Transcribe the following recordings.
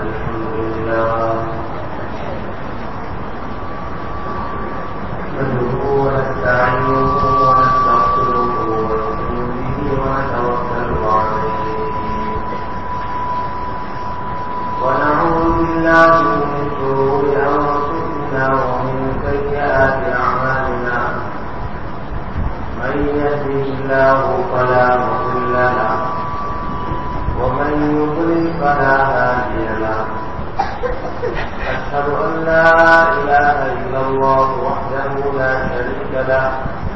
الحمد لله نحمده ونستعينه ونستغفره ونؤمن به ونتوكل عليه ونعوذ بالله من شرور انفسنا ومن سيئات اعمالنا من يهده الله فلا مضل له ومن يضلل فلا هادي له أشهد أن لا إله إلا الله وحده لا شريك له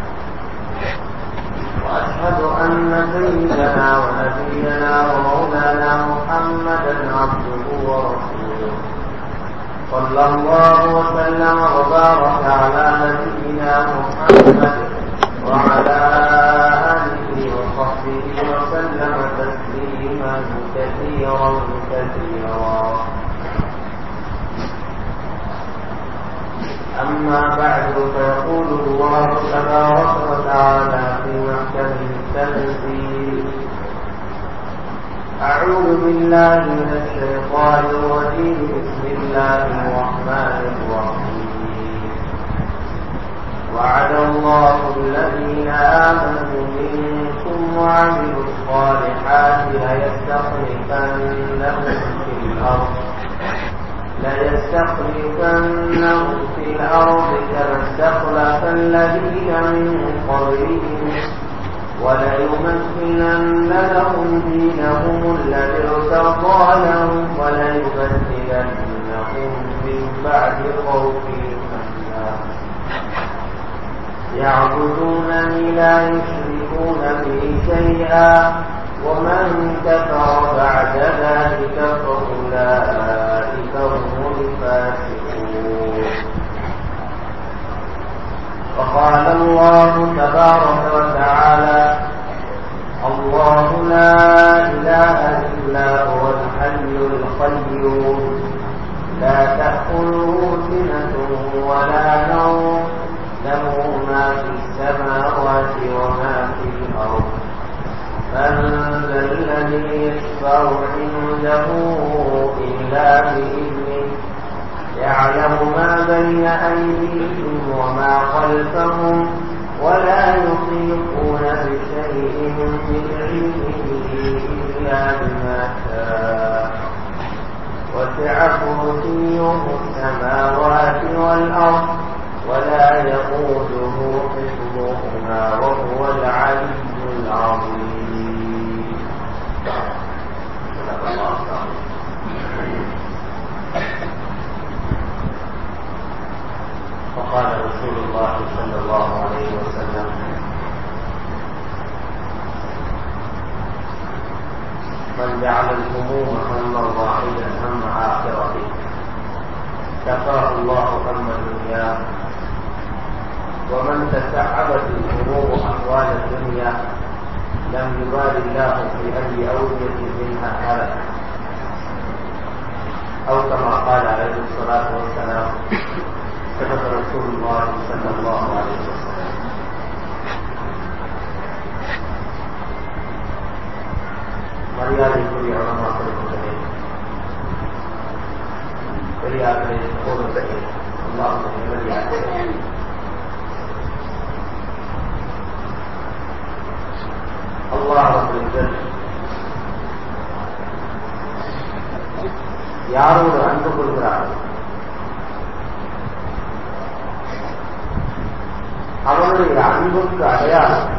وأشهد أن سيدنا ونبينا ومولانا محمدا عبده ورسوله صلى الله وسلم وبارك على نبينا محمد وعلى آله وصحبه وسلم تسليما كثيرا كثيرا أما بعد فيقول الله تبارك وتعالى في محكمه التنزيل أعوذ بالله من الشيطان الرجيم بسم الله الرحمن الرحيم وعد الله الذين آمنوا منكم وعملوا الصالحات ليستخلفنهم في الأرض ليستخلفنهم في الأرض كما استخلف الذين من قبلهم وليمكنن لهم دينهم الذي ارتضى لهم وليبدلنهم من بعد خوفهم أمنا يعبدونني لا يشركون بي شيئا ومن كفر بعد ذلك فأولئك هم الفاسقون وقال الله تبارك وتعالى الله لا إله إلا هو الحي القيوم لا تأخذه سنة ولا نوم له ما في السماوات وما في الأرض من ذا الذي يشفع عنده إلا بإذنه يعلم ما بين أيديهم وما خلفهم ولا يطيقون بشيء من علمه إلا بما شاء وسع كرسيه السماوات والأرض ولا يقوده حفظهما وهو العلي العظيم صدق الله وقال رسول الله صلى الله عليه وسلم من جعل الهموم هما واحدا هم آخرته كفاه الله هم الدنيا ومن تسعبت الامور احوال الدنيا لم يبال الله في اي اوديه منها هلك او كما قال عليه الصلاه والسلام صدق رسول الله صلى الله عليه وسلم மரியாதைக்குரிய உணமாக்களுடைய பெரியார்களே சகோதரர்களே அல்லாஹுடைய நிம்மதியாக அல்லாஹர்கள் யாரோடு அன்பு கொள்கிறார்கள் அவருடைய அன்புக்கு அடையாளம்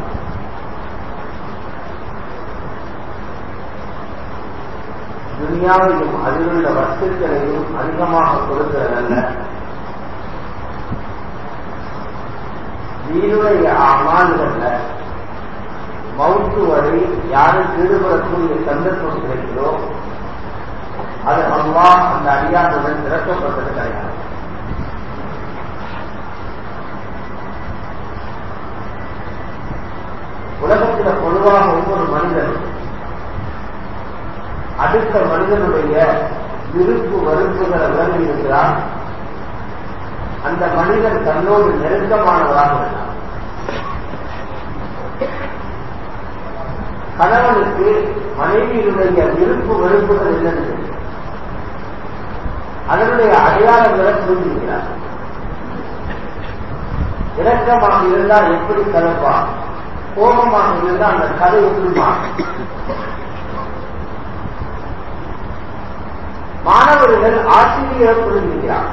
துனியாவையும் அதிலுள்ள வஸ்துக்களையும் அதிகமாக கொடுக்கிறதல்ல வீருடைய அமால்கள்ல மவுத்து வரை யாருக்கு ஈடுபடக்கூடிய சந்தர்ப்பம் கிடைக்கிறதோ அது அம்மா அந்த அடியாருடன் திறக்கப்பட்டது கிடையாது உலகத்தில் பொதுவாக ஒவ்வொரு மனிதனும் அடுத்த மனிதனுடைய விருப்பு மறுப்புகளை விளங்கி இருக்கிறார் அந்த மனிதன் தன்னோடு நெருக்கமானவராக இருந்தார் கணவனுக்கு மனைவியினுடைய விருப்பு வெறுப்புகள் என்னது அதனுடைய அடையாளங்களை புரிஞ்சுக்கிறார் இரக்கமாக இருந்தால் எப்படி கலப்பான் கோபமாக இருந்தால் அந்த கதை உருவான் மாணவர்கள் ஆசிரியர் புரிஞ்சுக்கிறார்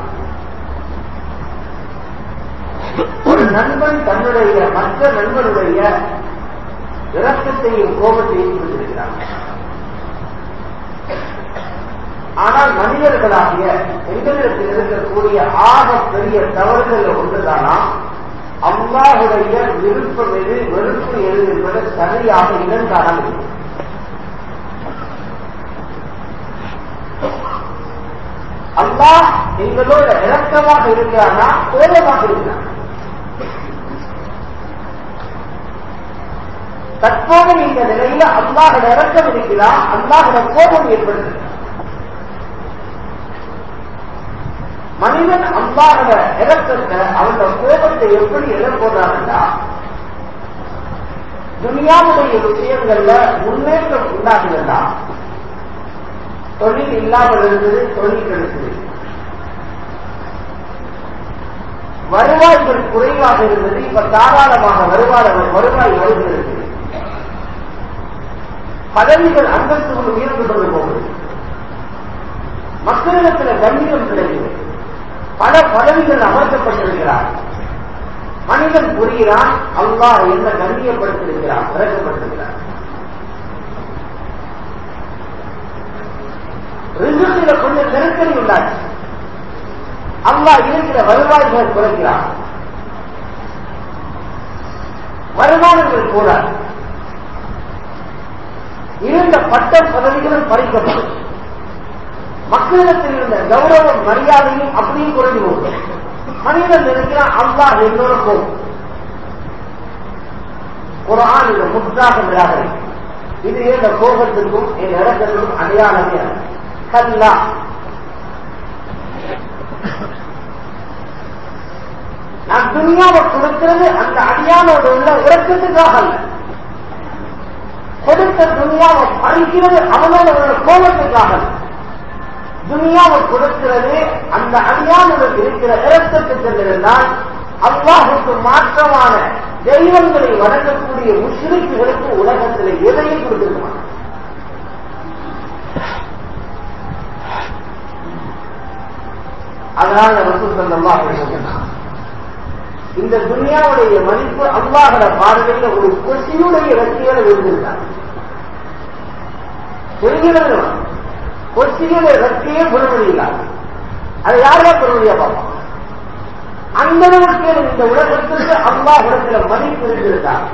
ஒரு நண்பன் தன்னுடைய மற்ற நண்பனுடைய இரக்கத்தையும் கோபத்தையும் புரிந்திருக்கிறார் ஆனால் மனிதர்களாகிய எங்களிடத்தில் இருக்கக்கூடிய ஆக பெரிய தவறுகள் ஒன்றுதானா அல்லாஹுடைய விருப்பம் எது வெறுப்பு எது என்பது சரியாக இனங்காணல் அல்லாஹ் எங்களோட இறக்கமாக இருக்கிறானா கோபமாக இருக்கிறான் தற்போது இந்த நிலையில அல்லாஹோட இறக்கம் இருக்கிறான் அல்லாஹோட கோபம் ஏற்படுகிறது மனிதன் அல்லாஹோட இறக்கத்தை அவனோட கோபத்தை எப்படி எதிர்கொள்றாங்கன்னா துனியாவுடைய விஷயங்கள்ல முன்னேற்றம் உண்டாகுதுன்னா தொழில் இல்லாமல் இருந்தது தொழில் கிடைத்தது வருவாய்கள் குறைவாக இருந்தது இப்ப தாராளமாக வருவாய் வருவாய் வருகிறது பதவிகள் அந்தஸ்துகள் உயர்ந்து கொண்டு போகுது மக்களிடத்தில் கண்ணியம் கிடைக்கிறது பல பதவிகள் அமர்த்தப்பட்டிருக்கிறார் மனிதன் புரிகிறான் அல்லாஹ் என்ன கண்ணியப்படுத்திருக்கிறான் இறக்கப்பட்டிருக்கிறார் ரிசுல கொஞ்சம் நெருக்கடி உண்டாச்சு அல்லாஹ் இருக்கிற வருவாய்கள் குறைக்கிறான் வருமானங்கள் கூடாது இருந்த பட்ட பதவிகளும் பறிக்கப்படும் மக்களிடத்தில் இருந்த கௌரவம் மரியாதையும் அப்படியே குறைந்து போகும் மனிதன் நினைக்கிறான் அல்லாஹ் என்னோட போகும் குரான் இந்த முற்றாக நிராகரி இது இந்த கோபத்திற்கும் என் இடத்திற்கும் அடையாளமே கல்லா நான் துணியாவை கொடுக்கிறது அந்த அடியானோடு உள்ள இறக்கத்துக்காக அல்ல கொடுத்த துணியாவை பறிக்கிறது அவனோட உள்ள கோபத்துக்காக அல்ல துனியாவை கொடுக்கிறது அந்த அடியானுடன் இருக்கிற இறக்கத்துக்கு இருந்தால் அல்லாஹுக்கு மாற்றமான தெய்வங்களை வணங்கக்கூடிய முஸ்லிம்களுக்கு உலகத்தில் எதையும் கொடுத்திருக்க அதனால ரசூல் சல்லல்லாஹு இந்த துனியாவுடைய மதிப்பு அல்லாஹோட பார்வையில் ஒரு கொசியுடைய ரசிகளை விழுந்திருக்காங்க தெரிகிறது கொச்சிகளை ரத்தியே பெருமதியில்லை அதை யாரா பெருமதியா பார்ப்போம் அந்த அளவுக்கு இந்த உலகத்திற்கு அல்லா உலகத்துல மதிப்பு இருந்திருக்காங்க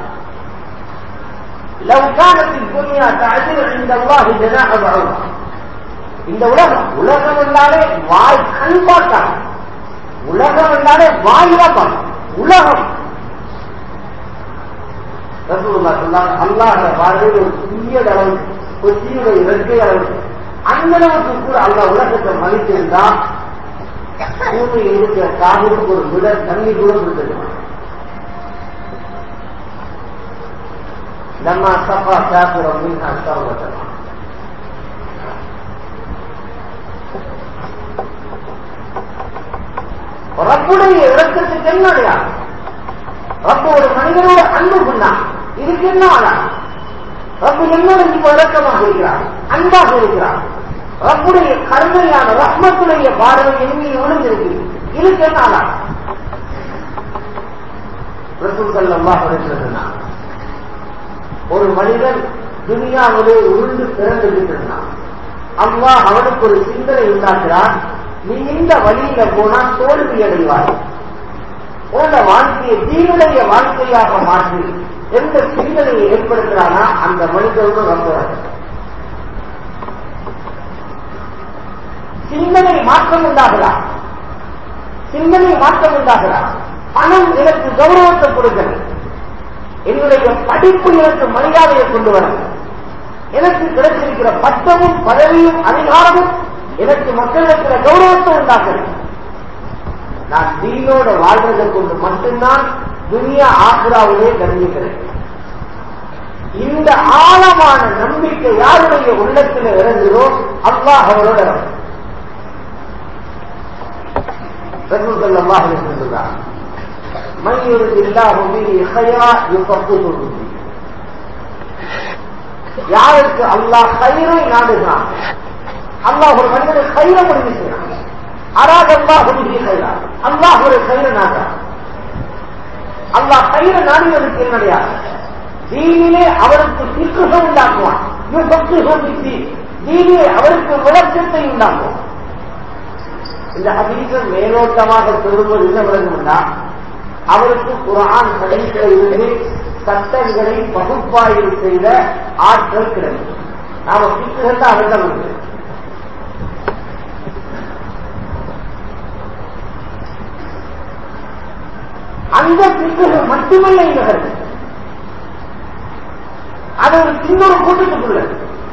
لو كانت الدنيا تعدل عند الله جناح بعوضة இந்த உலகம் உலகம் என்றாலே வாய் கண் பார்த்தாங்க உலகம் என்றாலே வாயிலா பார்க்க உலகம் அல்லாஹ் பார்வையில் ஒரு சிறிய அளவு கொச்சியுடைய இறக்கை அளவு அந்த அளவுக்கு கூட அல்ல உலகத்தை மதித்திருந்தா பூமியில் இருக்கிற காவிற்கு ஒரு விட தண்ணி கூட கொடுத்திருக்கலாம் நம்ம சப்பா சாப்பிடும் மீன் சர்வத்தலாம் ரப்புடைய இறக்கத்துக்கு என்ன அடையாளம் ரப்பு ஒரு மனிதனோட அன்பு பண்ணான் இதுக்கு என்ன ஆளாம் ரப்பு என்னோட இப்ப இறக்கமாக இருக்கிறார் அன்பாக இருக்கிறார் ரப்புடைய கருணையான ரஹ்மத்துடைய பார்வை எங்கே விழுந்திருக்கு இதுக்கு என்ன ஆளாம் ரசூல் அல்லாஹ் ஒரு மனிதன் துனியாவிலே உருண்டு பிறந்துகிட்டு இருந்தான் அம்மா அவனுக்கு ஒரு சிந்தனை உண்டாக்குறான் நீ இந்த வழியில போனா தோல்வி அடைவாய் உன்ன வாழ்க்கையை தீனுடைய வாழ்க்கையாக மாற்றி எந்த சிந்தனையை ஏற்படுத்துறானா அந்த மனிதனோடு நம்புறாங்க சிந்தனை மாற்றம் உண்டாகிறா சிந்தனை மாற்றம் உண்டாகிறா பணம் எனக்கு கௌரவத்தை கொடுக்கிறது என்னுடைய படிப்பு எனக்கு மரியாதையை கொண்டு வர எனக்கு கிடைச்சிருக்கிற பட்டமும் பதவியும் அதிகாரமும் எனக்கு மக்களிடத்தில் கௌரவத்தை உண்டாக்குறது நான் தீனோட வாழ்றதை கொண்டு மட்டும்தான் துனியா ஆக்ராவிலே கருதுகிறேன் இந்த ஆழமான நம்பிக்கை யாருடைய உள்ளத்தில் இறங்குதோ அல்லாஹ் அவரோட ரசூல் ஸல்லல்லாஹு அலைஹி வஸல்லம் சொல்றார் மன் யுரிதில்லாஹு பிஹி ഖൈറா யுஃபக்கிஹு ஃபித்தீன் யாருக்கு அல்லாஹ் கயிறை நாடுகிறான் அல்லாஹ் ஒரு மனிதனை கயிற முடிவு செய்யறான் அராத அல்லாஹ் முடிவு செய்யறான் அல்லாஹ் ஒரு கயிற நாடுறான் அல்லாஹ் கயிற நாடுவதற்கு என்னடையா தீனிலே அவருக்கு சிக்குகம் உண்டாக்குவான் தீனிலே அவருக்கு விளக்கத்தை உண்டாக்குவான் இந்த ஹதீஸை மேலோட்டமாக சொல்லும்போது என்ன விளங்கும்னா அவருக்கு குரான் ஹதீஸில் இருந்து சட்டங்களை பகுப்பாய்வு செய்த ஆற்றல் கிடைக்கும் நாம சிக்குகள் தான் அவர்தான் இருக்கு அந்த சிக்குகள் மட்டுமல்ல இந்த கருத்து அது ஒரு இன்னொரு கூட்டத்துக்குள்ள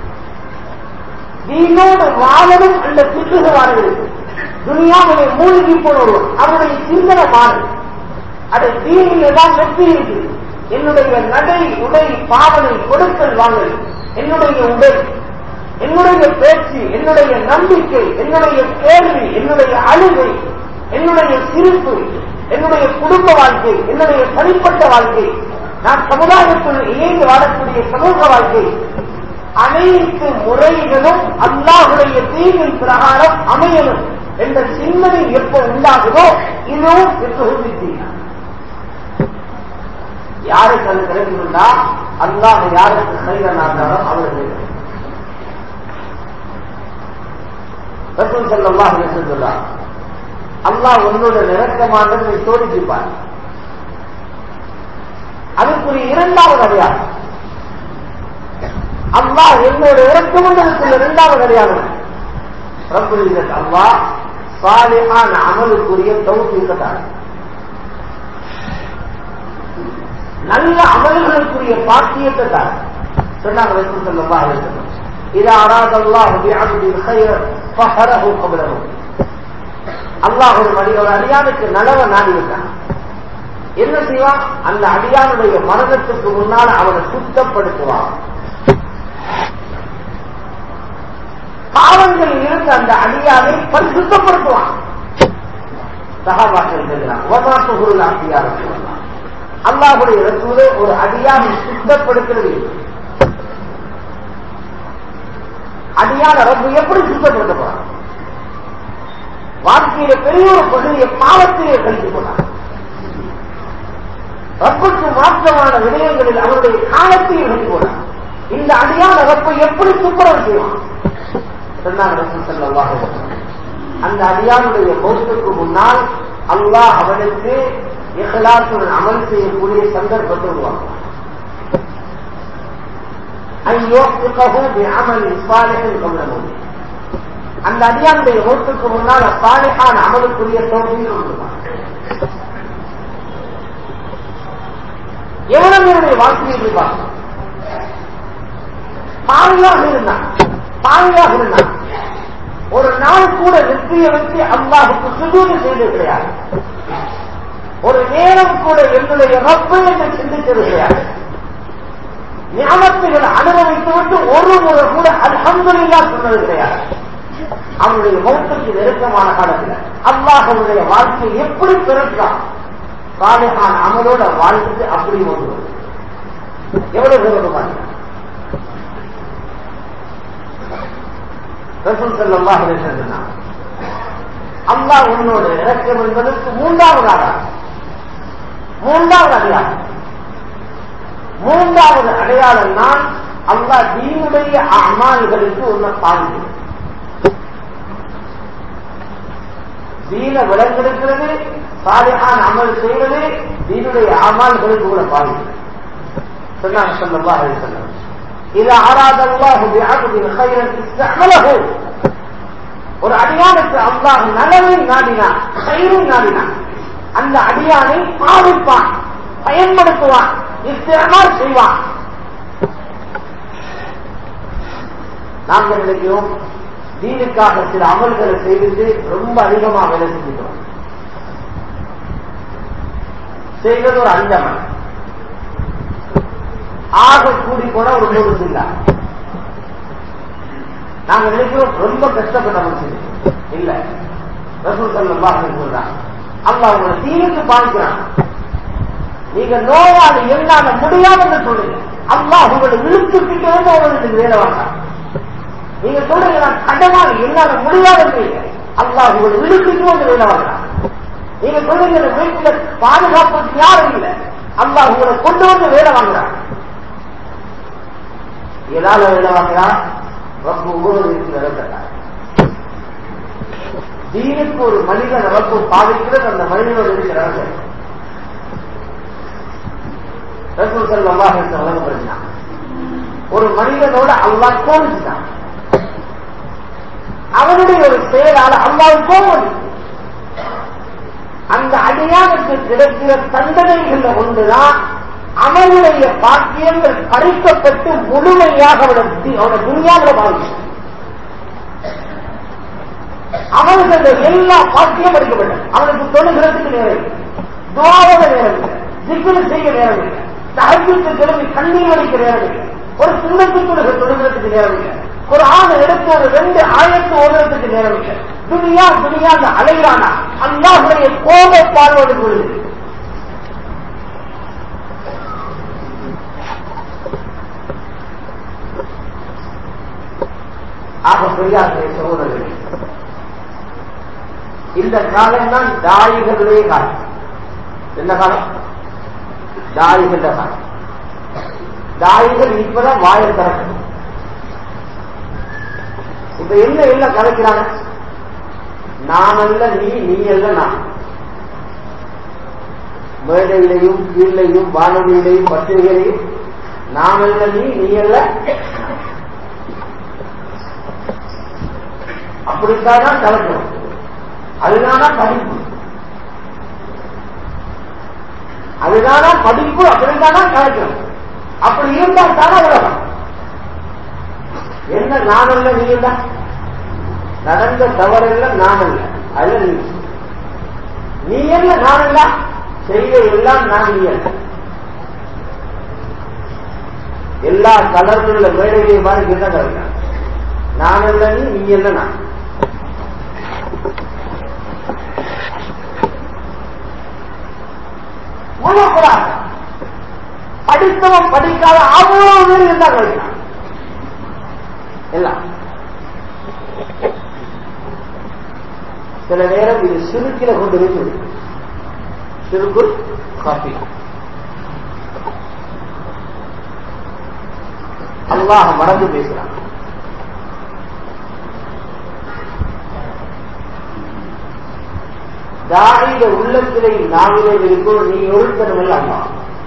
தீனோடு வாழணும் அந்த சிக்குகள் வாழ்கிறது துனியாவிலே மூழ்கி போனவர் அவருடைய சிந்தனை மாறும் அது தீனில் தான் வெற்றி இருக்கு என்னுடைய நடை உடை பாவனை கொடுக்கல் வாங்கல் என்னுடைய உடல் என்னுடைய பேச்சு என்னுடைய நம்பிக்கை என்னுடைய கேள்வி என்னுடைய அழுகை என்னுடைய சிரிப்பு என்னுடைய குடும்ப வாழ்க்கை என்னுடைய தனிப்பட்ட வாழ்க்கை நான் சமுதாயத்தில் இணைந்து வாழக்கூடிய சமூக வாழ்க்கை அனைத்து முறைகளும் அல்லாஹுடைய தீவின் பிரகாரம் அமையணும் என்ற சிந்தனை எப்ப உண்டாகுதோ இதுவும் எப்போது யாருக்கு அது கிடைக்கும்னா அல்லாஹ் யாருக்கு கைதனார்களோ அவர்கள் ரசூல் செல்லல்லாஹ் சொல்றார் அல்லாஹ் உன்னோட நெருக்கமானதை சோதிப்பார் அதுக்குரிய இரண்டாவது அடையாளம் அல்லாஹ் என்னோட இறக்கமுள்ளதுக்குள்ள இரண்டாவது அடையாளம் ரப்புல் அல்லாஹ் சாலிஹான அமலுக்குரிய தௌஃபீகத்தார் நல்ல அமல்களுக்குரிய பாக்கியத்தை தான் சொன்னாங்க ரசூல் ஸல்லல்லாஹு அலைஹி வஸல்லம் இதா அராத அல்லாஹ் பிஅப்தில் கைர் ஃபஹரஹு கப்லஹு அல்லாஹ் ஒரு மனிதர் அடியானுக்கு நலவ நாடி விட்டான் என்ன செய்வான் அந்த அடியானுடைய மரணத்துக்கு முன்னால் அவனை சுத்தப்படுத்துவான் பாவங்கள் இருந்து அந்த அடியானை பரிசுத்தப்படுத்துவான் சகாபாக்கள் சொல்கிறான் ஒமாத்து குருள் ஆசியார் சொல்லலாம் அல்லாஹுடைய ரசூலை ஒரு அடியானை சுத்தப்படுத்துறது அடியான ரப்பு எப்படி சுத்தப்படுத்த போறான் வாழ்க்கையில பெரிய ஒரு பகுதியை பாவத்திலே கழித்து போனார் ரப்புக்கு மாற்றமான விடயங்களில் அவருடைய காலத்தையும் கழித்து போனார் இந்த அடியான ரப்பை எப்படி சுப்பரம் செய்வான் சொன்னாங்க ரசூல் ஸல்லல்லாஹு அலைஹி வஸல்லம். அந்த அடியானுடைய மௌத்துக்கு முன்னால் அல்லாஹ் அவனுக்கு இஹ்லாசுடன் அமல் செய்யக்கூடிய சந்தர்ப்பத்தை உருவாக்கும் அந்த அடியானுடைய மௌத்துக்கு முன்னால் சாலிஹான அமலுக்குரிய தோல்வியில் உருவாக்கும் எவ்வளவு பேருடைய வாழ்க்கையில் இருப்பாங்க பாவியாக இருந்தான் பாவியாக இருந்தான் ஒரு நாள் கூட வெற்றியை வச்சு அல்லாஹுக்கு சுஜூது செய்து கிடையாது ஒரு நேரம் கூட என்னுடைய ரப்பு என்று சிந்தித்தது கிடையாது ஞாபகத்துகளை அனுபவித்து விட்டு ஒரு முறை கூட அல்ஹம்துலில்லா சொன்னது கிடையாது அவனுடைய மௌத்துக்கு நெருக்கமான காலத்தில் அல்லாஹ் அவனுடைய வாழ்க்கையை எப்படி பிறக்கான் சாலிஹான் அமலோட வாழ்ந்துட்டு அப்படி ஒன்று எவ்வளவு பேரோட பாருங்க ரசூல் ஸல்லல்லாஹு அலைஹி வஸல்லம் அல்லாஹ் உன்னோட இறக்கம் என்பதற்கு மூன்றாவது ஆதாரம் மூன்றாவது அடையாளம் மூன்றாவது அடையாளம் தான் அல்லாஹ் தீனுடைய அமால்களுக்கு உன்னை பாருங்க தீன விளங்கெடுக்கிறது சாலிஹான் அமல் செய்வது தீனுடைய அமால்களுக்கு கூட பாருங்க சொன்னாங்க ஸல்லல்லாஹு அலைஹி வஸல்லம் إذا أراد الله بعبد خيرا استعمله ஒரு அடியானுக்கு அல்லாஹ் நலவை நாடினான் கயிறை நாடினான் அந்த அடியானை பாவிப்பான் பயன்படுத்துவான் இஸ்திரமால் செய்வான் நாங்கள் நினைக்கிறோம் தீனுக்காக சில அமல்களை செய்துட்டு ரொம்ப அதிகமா வேலை செஞ்சுக்கிறோம் செய்வது ஒரு அஞ்சமல் ஆக கூடி போன ஒரு நூறு இல்ல நாங்க நினைக்கிறோம் ரொம்ப கஷ்டப்பட்ட மனுஷன் இல்ல ரசூல் சல்லல்லாஹு அலைஹி சொல்றாங்க அல்லாஹ் உங்களை தீனுக்கு பாதிக்கிறான் நீங்க நோயாளி என்னால முடியாதுன்னு சொல்லுங்க அல்லாஹ் உங்களை இழுத்துக்கிட்டே வந்து அவங்களுக்கு வேலை வாங்க நீங்க சொல்றீங்க நான் கடனாளி என்னால முடியாதுன்னு அல்லாஹ் உங்களை இழுத்துக்கிட்டு வந்து வேலை வாங்குறான் நீங்க சொல்றீங்க இந்த வீட்டுல பாதுகாப்புக்கு யாரும் இல்லை அல்லாஹ் உங்களை கொண்டு வந்து வேலை வாங்குறான் எதால வேலை வாங்குறான் ரொம்ப உபயோகித்து நடக்கிறார் தீனுக்கு ஒரு மனிதன் ரப்பு பாதிக்கிறது அந்த மனிதனோட இருக்கிறாங்க ரசூல் செல்வமாக வழங்கப்படுகிறான் ஒரு மனிதனோட அல்லாஹ் கோவிச்சுட்டான் அவனுடைய ஒரு செயலால் அல்லாஹ் கோவம் அந்த அடியானுக்கு கிடைக்கிற தண்டனைகள் ஒன்றுதான் அவனுடைய பாக்கியங்கள் பறிக்கப்பட்டு முழுமையாக அவனுடைய அவனுடைய துணியாவில் பாதிக்கும் அவனுக்கு எல்லா பாக்கியம் பறிக்கப்பட்டது அவனுக்கு தொழுகிறதுக்கு நேரம் இல்லை துவாவத நேரம் இல்லை சிக்கல் செய்ய நேரம் இல்லை தகவலுக்கு கிளம்பி கண்ணீர் வலிக்க நேரம் இல்லை ஒரு சுண்ணத்து தொழுகை தொழுகிறதுக்கு நேரம் இல்லை ஒரு ஆணை எடுத்து ஒரு ரெண்டு ஆயிரத்து ஓடுறதுக்கு நேரம் இல்லை துணியா துணியா அலைகிறானா அல்லாஹுடைய கோப பார்வது பொழுது ஆக பெரியாருடைய சகோதரர்களே இந்த காலம் தான் தாயிகளுடைய காலம் என்ன காலம் தாயிகள காலம் தாயிகள் இப்பதான் வாயை திறக்கணும் இப்ப என்ன எல்லாம் கலைக்கிறாங்க நான் அல்ல நீ நீ அல்ல நான் மேடையிலையும் கீழையும் வானொலியிலையும் பத்திரிகையிலையும் நான் அல்ல நீ நீ அல்ல அப்படித்தான் கலக்கணும் அதுதானா படிப்பு அதுதானா படிப்பு அப்படித்தானா கலக்கணும் அப்படி இருந்தால் தானே உலகம் என்ன நான் அல்ல நீ இல்ல நடந்த தவறல்ல நான் அல்ல அல்ல நீ நீ அல்ல நான் அல்ல செய்த எல்லாம் நான் நீ அல்ல எல்லா கலர்ல மேடையிலையும் மாதிரி என்ன கலக்கிறான் நான் அல்ல நீ நீ அல்ல நான் முழுக்கூடாது படித்தவன் படிக்காத அவ்வளவு பேர் இருந்தா கழிக்கிறான் எல்லாம் சில நேரம் இது சிறுக்கில கொண்டு வைத்து சிறுக்குள் காப்பி அல்லாஹ் மறந்து பேசுறான் தாயில உள்ளத்திலே நாவிலே இருக்கும் நீ ஒழுக்கணும் அம்மா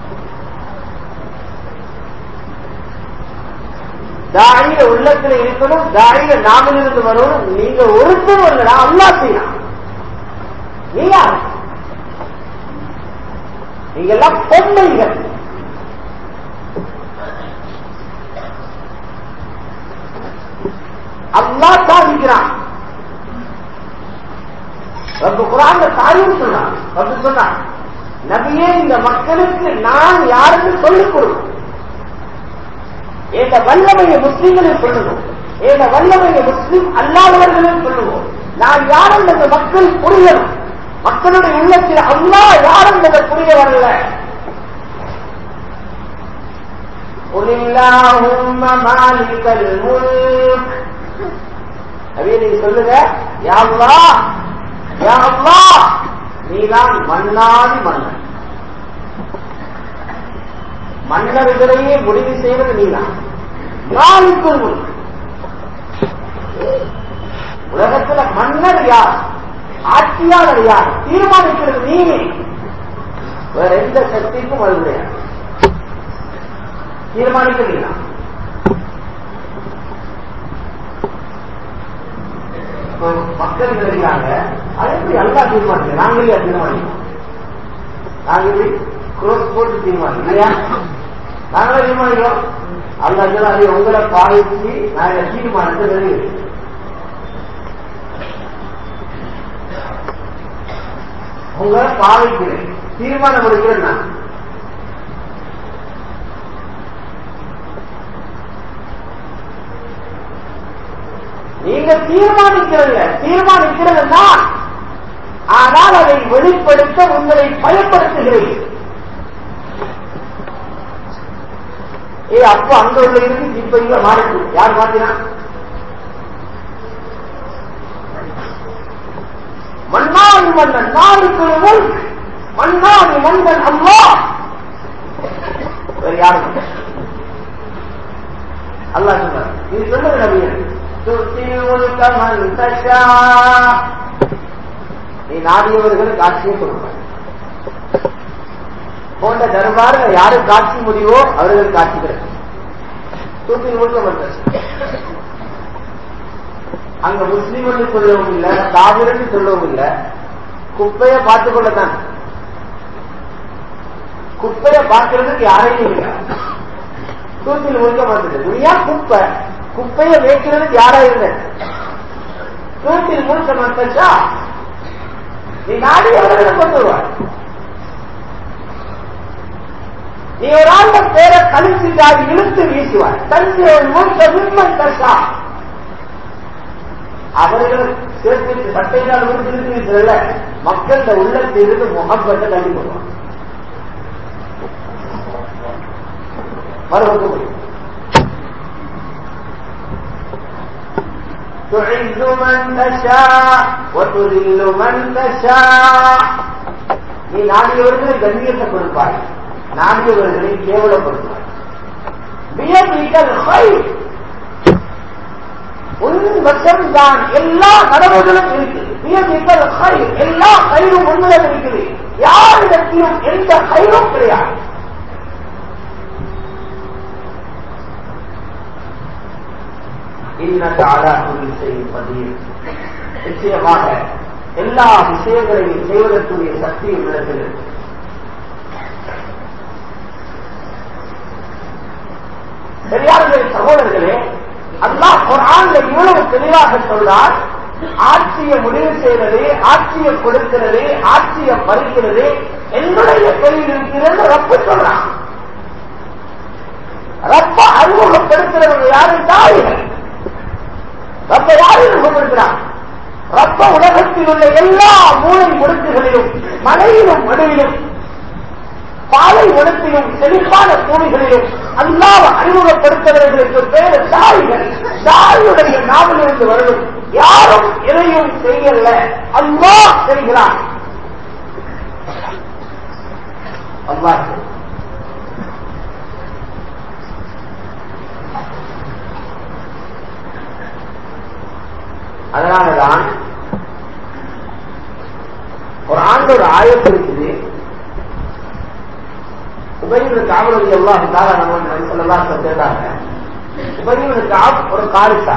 தாயில உள்ளத்துல இருக்கணும் தாயில நாமிலிருந்து வரணும் நீங்க ஒருத்தர் இல்லடா அல்லா செய்யலாம் நீ யார் நீங்க எல்லாம் பொம்மைகள் அல்லா சாதிக்கிறான் ரப்பு குரான் தாயும் சொன்னான் ரப்பு சொன்னான் நபியே இந்த மக்களுக்கு நான் யாருன்னு சொல்லிக் கொடுக்கும் என்ற வல்லமையை முஸ்லீம்களும் சொல்லுவோம் என்ற வல்லமையை முஸ்லீம் அல்லாதவர்களும் சொல்லுவோம் நான் யாரும் இந்த மக்கள் புரியணும் மக்களுடைய உள்ளத்தில் அல்லா யாரும் இந்த புரிய வரல قل اللهم مالك الملك நபியே நீங்க சொல்லுங்க யா அல்லாஹ் யா அல்லாஹ் நீதான் மன்னாதி மன்னன் மன்னர்களையே முடிவு செய்வது நீதான் மாலிக்குள் முல்க் உலகத்துல மன்னர் யார் ஆட்சியாளர் யார் தீர்மானிக்கிறது நீங்க வேற எந்த சக்திக்கும் அது கிடையாது தீர்மானிக்கிறீங்களா மக்கள் நினைக்கிறாங்க அது எப்படி அல்லா தீர்மானிக்க நாங்களே தீர்மானிக்கணும் நாங்களே குரோஸ் போட்டு தீர்மானிக்கணும் இல்லையா நாங்களே தீர்மானிக்கிறோம் அல்ல அது உங்களை பாதிச்சு நாங்க தீர்மானத்தை வெளியிடு உங்களை பாதிக்கிறேன் தீர்மானம் எடுக்கிறேன் நான் நீங்க தீர்மானிக்கிறீங்க தீர்மானிக்கிறது நான் ஆனால் அதை வெளிப்படுத்த உங்களை பயப்படுத்துகிறேன் ஏ அப்ப அங்க உள்ள இருக்கு இப்ப இங்க மாறிட்டு யார் மாத்தினா மன்னாதி மன்னன் மாலிக்குள் முல்க் மன்னாதி மன்னன் அல்லா வேற யாரும் இல்லை. அல்லாஹ் சொன்னார் இது சொல்லுங்க நபியர் துர்த்தில் முழுக்க மன் தஷா நீ நாடியவர்களுக்கு காட்சியை கொடுப்பார் போன்ற தர்பார் யாரு காட்சி முடிவோ அவர்கள் காட்சி கிடைக்கும் தூக்கில் முழுக்க மன் அங்க முஸ்லீம் என்று சொல்லவும் இல்ல காவிர் என்று சொல்லவும் இல்ல குப்பையை பார்த்துக் கொள்ளத்தான் குப்பையை பார்க்கறதுக்கு யாரையும் இல்லை தூக்கில் முழுக்க மாட்டது துணியா குப்பை குப்பையை வைக்கிறதுக்கு யாரா இருந்த தூக்கில் முழுக்க மாட்டா நீ நாடி எவர்களை கொண்டு வருவார் நீ ஒரு ஆண்ட பேரை கழிச்சுட்டால் இழுத்து வீசுவார் தந்தை முழுக்க மின்மன் தசா அவர்கள் சேர்த்து சட்டையினால் விழுத்து இழுத்து வீசுறதுல மக்கள் உள்ளத்திலிருந்து முகப்பட்ட தள்ளி போடுவார் மறுபக்கம் تعز من تشاء وتذل من تشاء நீ நாடியவர்களை கண்ணியத்தை கொடுப்பாய் நாடியவர்களை கேவலப்படுத்துவாய் வியமிகள் ஹை உன் வசம் தான் எல்லா கடவுளும் இருக்குது வியமிகள் ஹை எல்லா கயிறும் உன்னிடம் இருக்குது யாரிடத்திலும் எந்த கயிறும் கிடையாது இன்னக்கு ஆலா குல்லி செய்யும் பதில் நிச்சயமாக எல்லா விஷயங்களையும் செய்வதற்குரிய சக்தி உள்ளத்தில் இருக்கு பெரியார்களே சகோதரர்களே அல்லாஹ் குரான்ல இவ்வளவு தெளிவாக சொல்றார் ஆட்சியை முடிவு செய்வது ஆட்சியை கொடுக்கிறது ஆட்சியை பறிக்கிறது என்னுடைய கையில் இருக்கிறது ரப்பு சொல்றான் ரப்ப அறிமுகப்படுத்துறவங்க யாரு தாய்கள் ரப்ப யாரை அறிமுகப்படுத்துறான் ரப்ப உலகத்தில் உள்ள எல்லா மூளை முடுக்குகளிலும் மலையிலும் மடுவிலும் பாலை வனத்திலும் செழிப்பான பூமிகளிலும் அல்லாவ அறிமுகப்படுத்துகிறவர்களுக்கு பேரு தாய்கள் தாயுடைய நாவிலிருந்து வரணும் யாரும் எதையும் செய்யல அல்லா செய்கிறான் அல்லா அதனாலதான் ஒரு ஆண்டு ஒரு ஆயத்து இருக்குது உபயோக காவலி எல்லாம் இருந்தால நம்ம சொல்லலாம் சொல்லிருந்தாங்க உபயோக காப் ஒரு காரிசா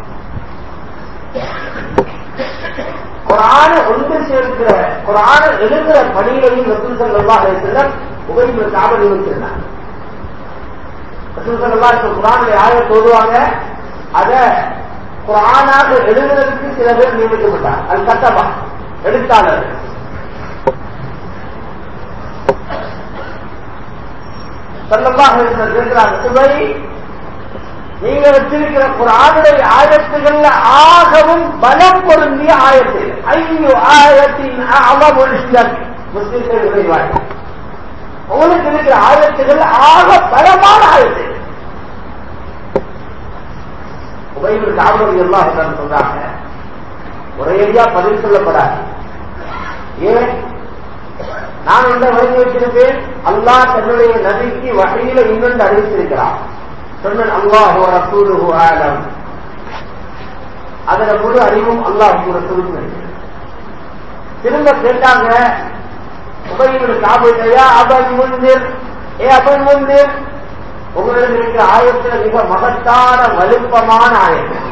குரான ஒன்று சேர்க்கிற குரான எழுதுகிற பணிகளையும் ரசூல் சல்லா அலிஸ்லம் உபயோக காவல் நியமிச்சிருந்தாங்க ரசூல் சல்லா குரானுடைய ஆய தோதுவாங்க அத குரானாக எழுதுறதுக்கு சில பேர் நியமிக்கப்பட்டார் அது கட்டமா எழுத்தாளர் சல்லமாக இருக்கிறாங்க சுவை நீங்க வச்சிருக்கிற குரானுடைய ஆயத்துகள்ல ஆகவும் பலம் பொருந்திய ஆயத்து ஐயோ ஆயத்தின் அவமொழிகள் முஸ்லிம்கள் விளைவாங்க உங்களுக்கு இருக்கிற ஆயத்துகள் ஆக பலமான ஆயத்து உபயோக காவல் எல்லாம் சொல்றாங்க ஒரேடியா பதில் சொல்லப்படாது ஏன் நான் என்ன வழங்கி வச்சிருப்பேன் அல்லாஹ் தன்னுடைய நபிக்கு வகையில இன்னொன்று அறிவிச்சிருக்கிறான் சொன்ன அல்லாஹோ ரசூலுஹு ஆலம் அதுல முழு அறிவும் அல்லாஹ் ரசூலுக்கு திரும்ப கேட்டாங்க உபயோக காபையா அபன் முந்திர் ஏ அபன் முந்திர் உங்களுக்கு இருக்கிற ஆயத்தில் மிக மகத்தான வலுப்பமான ஆயத்தம்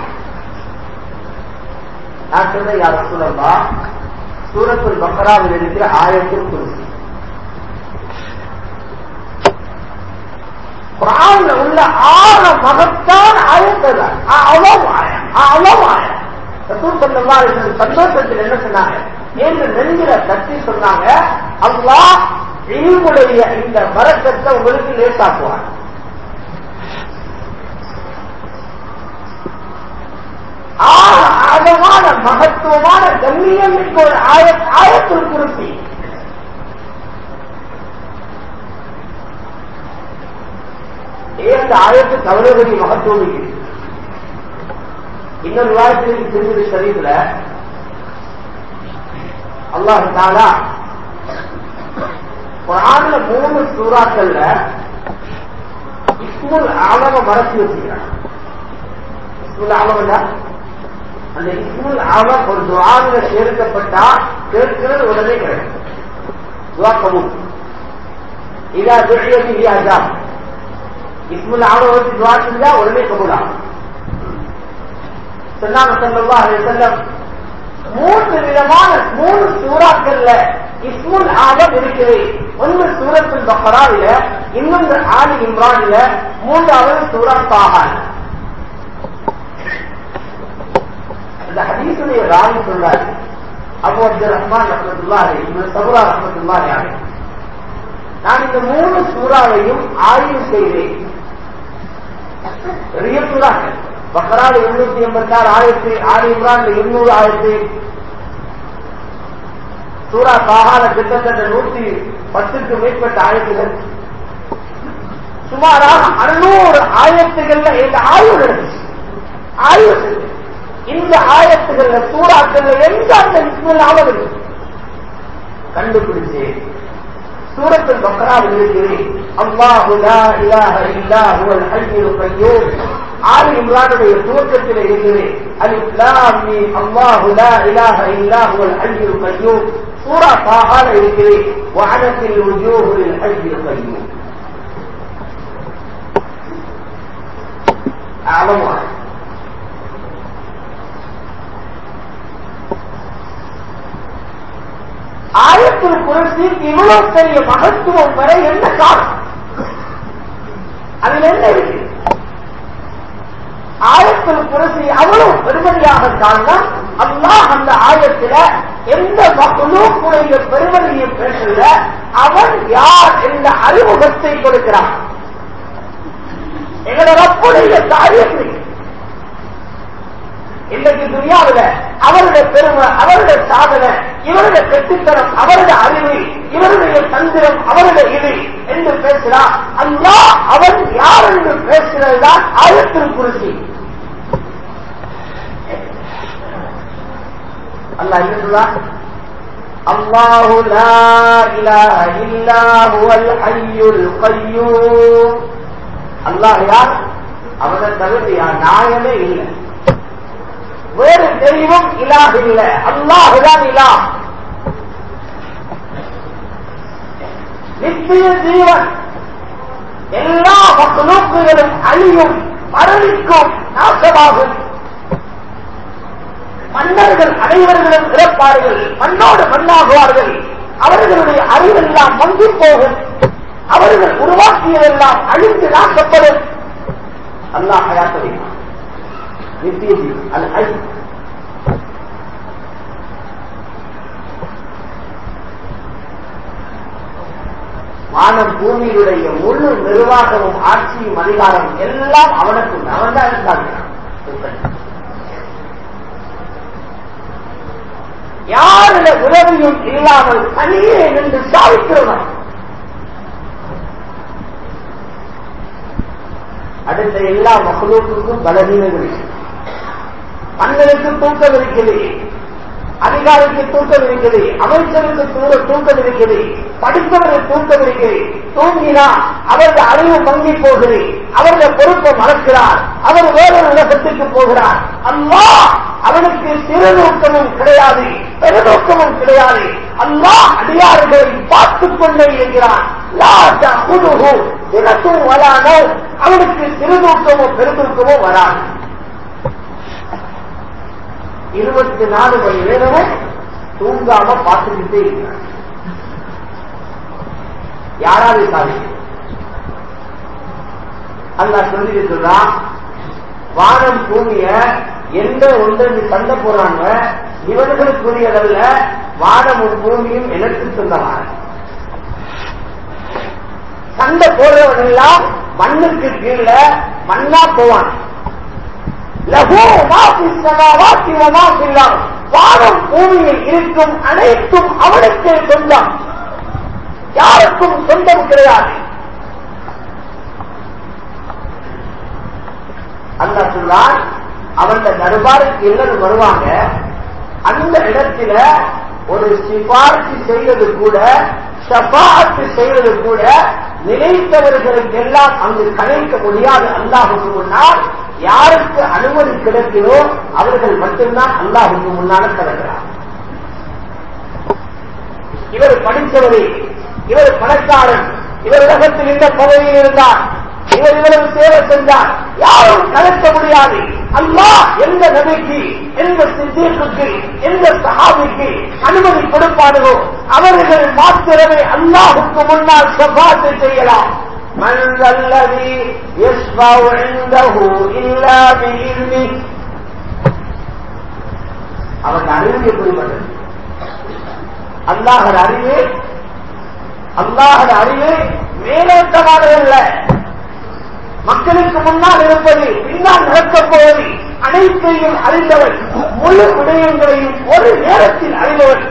நான் சொன்ன யார் சூழல்லா சூரத்துல் பக்கராவில் இருக்கிற ஆயத்தில் குறிச்சி குரான்ல உள்ள ஆற மகத்தான ஆயத்தை தான் அவ்வளவு ஆயம் அவ்வளவு ஆயம் சந்தோஷத்தில் என்ன சொன்னாங்க என்று நெஞ்சில தட்டி சொன்னாங்க அல்லாஹ் இவங்களுடைய இந்த வரக்கத்தை உங்களுக்கு லேசாக்குவார் ஆழமான மகத்துவமான கண்ணியம் மிக்க ஒரு ஆய ஆயத்தில் குறிப்பி ஏன் ஆயத்து கவலைபடி மகத்துவம் இருக்குது இன்னொரு விவாதத்தில் திருமதி சரீஃபில் அல்லாஹ் தாலா குரான்ல மூணு சூறாக்கள்ல இஸ்முல் ஆலம மறைச்சு வச்சுக்கிறான் இஸ்முல் ஆலம்னா அந்த இஸ்முல் ஆலம் ஒரு துவாவில சேர்க்கப்பட்டா கேட்கிறது உடனே கிடைக்கும் துவா கபூல் இதா துரியதி அஜாம் இஸ்முல் ஆலம் வச்சு துவா செஞ்சா உடனே கபூலாகும் சொன்னாங்க சல்லா செல்லம் மூன்று விதமான மூணு சூறாக்கள்ல இஸ்முல் ஆலம் இருக்குது ஒன்று சூரத்தில் பக்கராவில இன்னொன்று ஆலி இம்ரானில மூன்றாவது சூரா தாகான் இந்த ஹதீசுடைய ராவி சொன்னார் அபு அப்துல் ரஹ்மான் ரஹமத்துல்லாஹி இந்த சபுரா ரஹமத்துல்லாஹி நான் இந்த மூணு சூறாவையும் ஆய்வு செய்தேன் பெரிய சூறாக்கள் பக்கரால் எண்ணூத்தி எண்பத்தி ஆறு ஆயிரத்தி ஆறு இம்ரான் எண்ணூறு ஆயிரத்தி சூரா காகால கிட்டத்தட்ட நூத்தி பத்துக்கு மேற்பட்ட ஆயத்துகள் சுமாராக அறுநூறு ஆயத்துகள்ல எங்க ஆய்வு நடந்துச்சு ஆய்வு செய்து இந்த ஆயத்துகள்ல சூறாக்கள்ல எங்க அந்த இஸ்மில்லாமல் இருக்கு கண்டுபிடிச்சு சூரத்தில் பக்கராவில் இருக்கிறேன் அல்லாஹு லா இலாஹ இல்லா ஹுவல் ஹய்யுல் கய்யூம் ஆலி இம்ரானுடைய துவக்கத்தில் இருக்கிறது அலிஸ்லாமி அல்லாஹு லா இலாஹ இல்லா ஹுவல் ஹய்யுல் கய்யூம் சூரா தாஹால இருக்கிறது வஅனத்தில் வுஜூஹு லில் ஹய்யுல் கய்யூம் அலமா ஆயத்தில் குறைசி இவ்வளவு பெரிய மகத்துவம் வரை என்ன காரணம் அதில் என்ன இருக்கு ஆயத்தில் குறைசி அவ்வளவு பெருமதியாக காரணம் அல்லாஹ் அந்த ஆயத்தில எந்த மகளுடைய பெருமதியை பேசல அவன் யார் என்ற அறிமுகத்தை கொடுக்கிறான் எங்களோட ரப்புடைய காரியத்தை இன்றைக்கு துணியாவில் அவருடைய பெருமை அவருடைய சாதனை இவருடைய கெட்டித்தனம் அவருடைய அறிவு இவருடைய தந்திரம் அவருடைய இது என்று பேசுகிறார் அல்லா அவன் யார் என்று பேசுகிறதுதான் ஆயத்தில் குறிச்சி அல்லா என்ன சொல்றான் அல்லாஹு லா இலாஹ இல்லா ஹுவல் ஹய்யுல் கய்யூம் அல்லாஹ் யார் அவனை தவிர யார் நாயமே இல்லை வேறு தெய்வம் இலாக இல்லை அல்லாஹுதான் இலா நித்திய ஜீவன் எல்லா மக்களுக்குகளும் அழியும் மரணிக்கும் நாசமாகும் மன்னர்கள் அனைவர்களும் இறப்பார்கள் மண்ணோடு மண்ணாகுவார்கள் அவர்களுடைய அறிவெல்லாம் மங்கி போகும் அவர்கள் உருவாக்கியதெல்லாம் அழிந்து நாக்கப்படும் அல்லாஹ் ஹயாத்தறிவான் நித்திய ஜீவன் அது ஹை வானம் பூமியினுடைய முழு நிர்வாகமும் ஆட்சியும் அதிகாரம் எல்லாம் அவனுக்கு உண்டு. அவன் தான் இருந்தாகிறான் யாருடைய உதவியும் இல்லாமல் தனியே நின்று சாதிக்கிறவன் அடுத்த எல்லா மக்களுக்கும் பலவீனங்கள் இருக்கு. மன்னருக்கு தூக்கம் இருக்குது அதிகாரிக்கு தூக்கம் இருக்குது அமைச்சருக்கு தூர தூக்கம் இருக்குது படித்தவருக்கு தூக்கம் இருக்குது தூங்கினா அவருடைய அறிவு மங்கி போகுது அவருடைய பொறுப்பை மறக்கிறார் அவர் வேறொரு உலகத்துக்கு போகிறார் அம்மா அவனுக்கு சிறுநோக்கமும் கிடையாது பெருநோக்கமும் கிடையாது அல்லா அடியார்களை பார்த்துக் கொண்டே இருக்கிறான் தினத்தும் வரானோ அவனுக்கு சிறுநோக்கமோ பெருநோக்கமோ வராது இருபத்தி நாலு மணி நேரமும் தூங்காம பார்த்துக்கிட்டே இருக்கிறார் யாராவது சாதிக்கும் அல்லா சொல்லிட்டு சொல்றான் வானம் பூமிய எந்த ஒன்று சண்டை போறாங்க இவர்களுக்குரியதல்ல வானமும் பூமியும் எனக்கு சொந்தமான சண்டை போடுறவன் எல்லாம் மண்ணுக்கு கீழே மண்ணா போவான் லகு மாசி சமாவாசி மாசில்லாம் வானம் பூமியில் இருக்கும் அனைத்தும் அவனுக்கே சொந்தம் யாருக்கும் சொந்தம் கிடையாது அல்ல சொல்லான் அவன் தர்பாருக்கு எல்லாரும் வருவாங்க அந்த இடத்துல ஒரு சிபாரிசு செய்வது கூட ஷபாத்து செய்வது கூட நினைத்தவர்களுக்கு எல்லாம் அங்கு கலைக்க முடியாது அல்லாஹுக்கு முன்னால் யாருக்கு அனுமதி கிடைக்கிறோ அவர்கள் மட்டும்தான் அல்லாஹுக்கு முன்னால கிடக்கிறார் இவர் படித்தவரே இவர் பணக்காரன் இவர் உலகத்தில் இந்த பதவியில் இருந்தார் இவர் இவரது சேவை சென்றார் யாரும் கலக்க முடியாது அல்லாஹ் எந்த நபிக்கு எந்த சித்தீர்க்கு எந்த சஹாபிக்கு அனுமதி கொடுப்பார்களோ அவர்கள் மாத்திரமே அல்லாஹுக்கு முன்னால் சபாத்து செய்யலாம் من ذا الذي يشفع عنده إلا بإذنه அவன் அறிவு எப்படிப்பட்டது அல்லாஹர் அறிவு அல்லாஹர் அறிவு மேலோட்டமானதல்ல மக்களுக்கு முன்னால் இருப்பது பின்னால் நடக்கப் போவது அனைத்தையும் அறிந்தவன் முழு விடயங்களையும் ஒரு நேரத்தில் அறிந்தவன்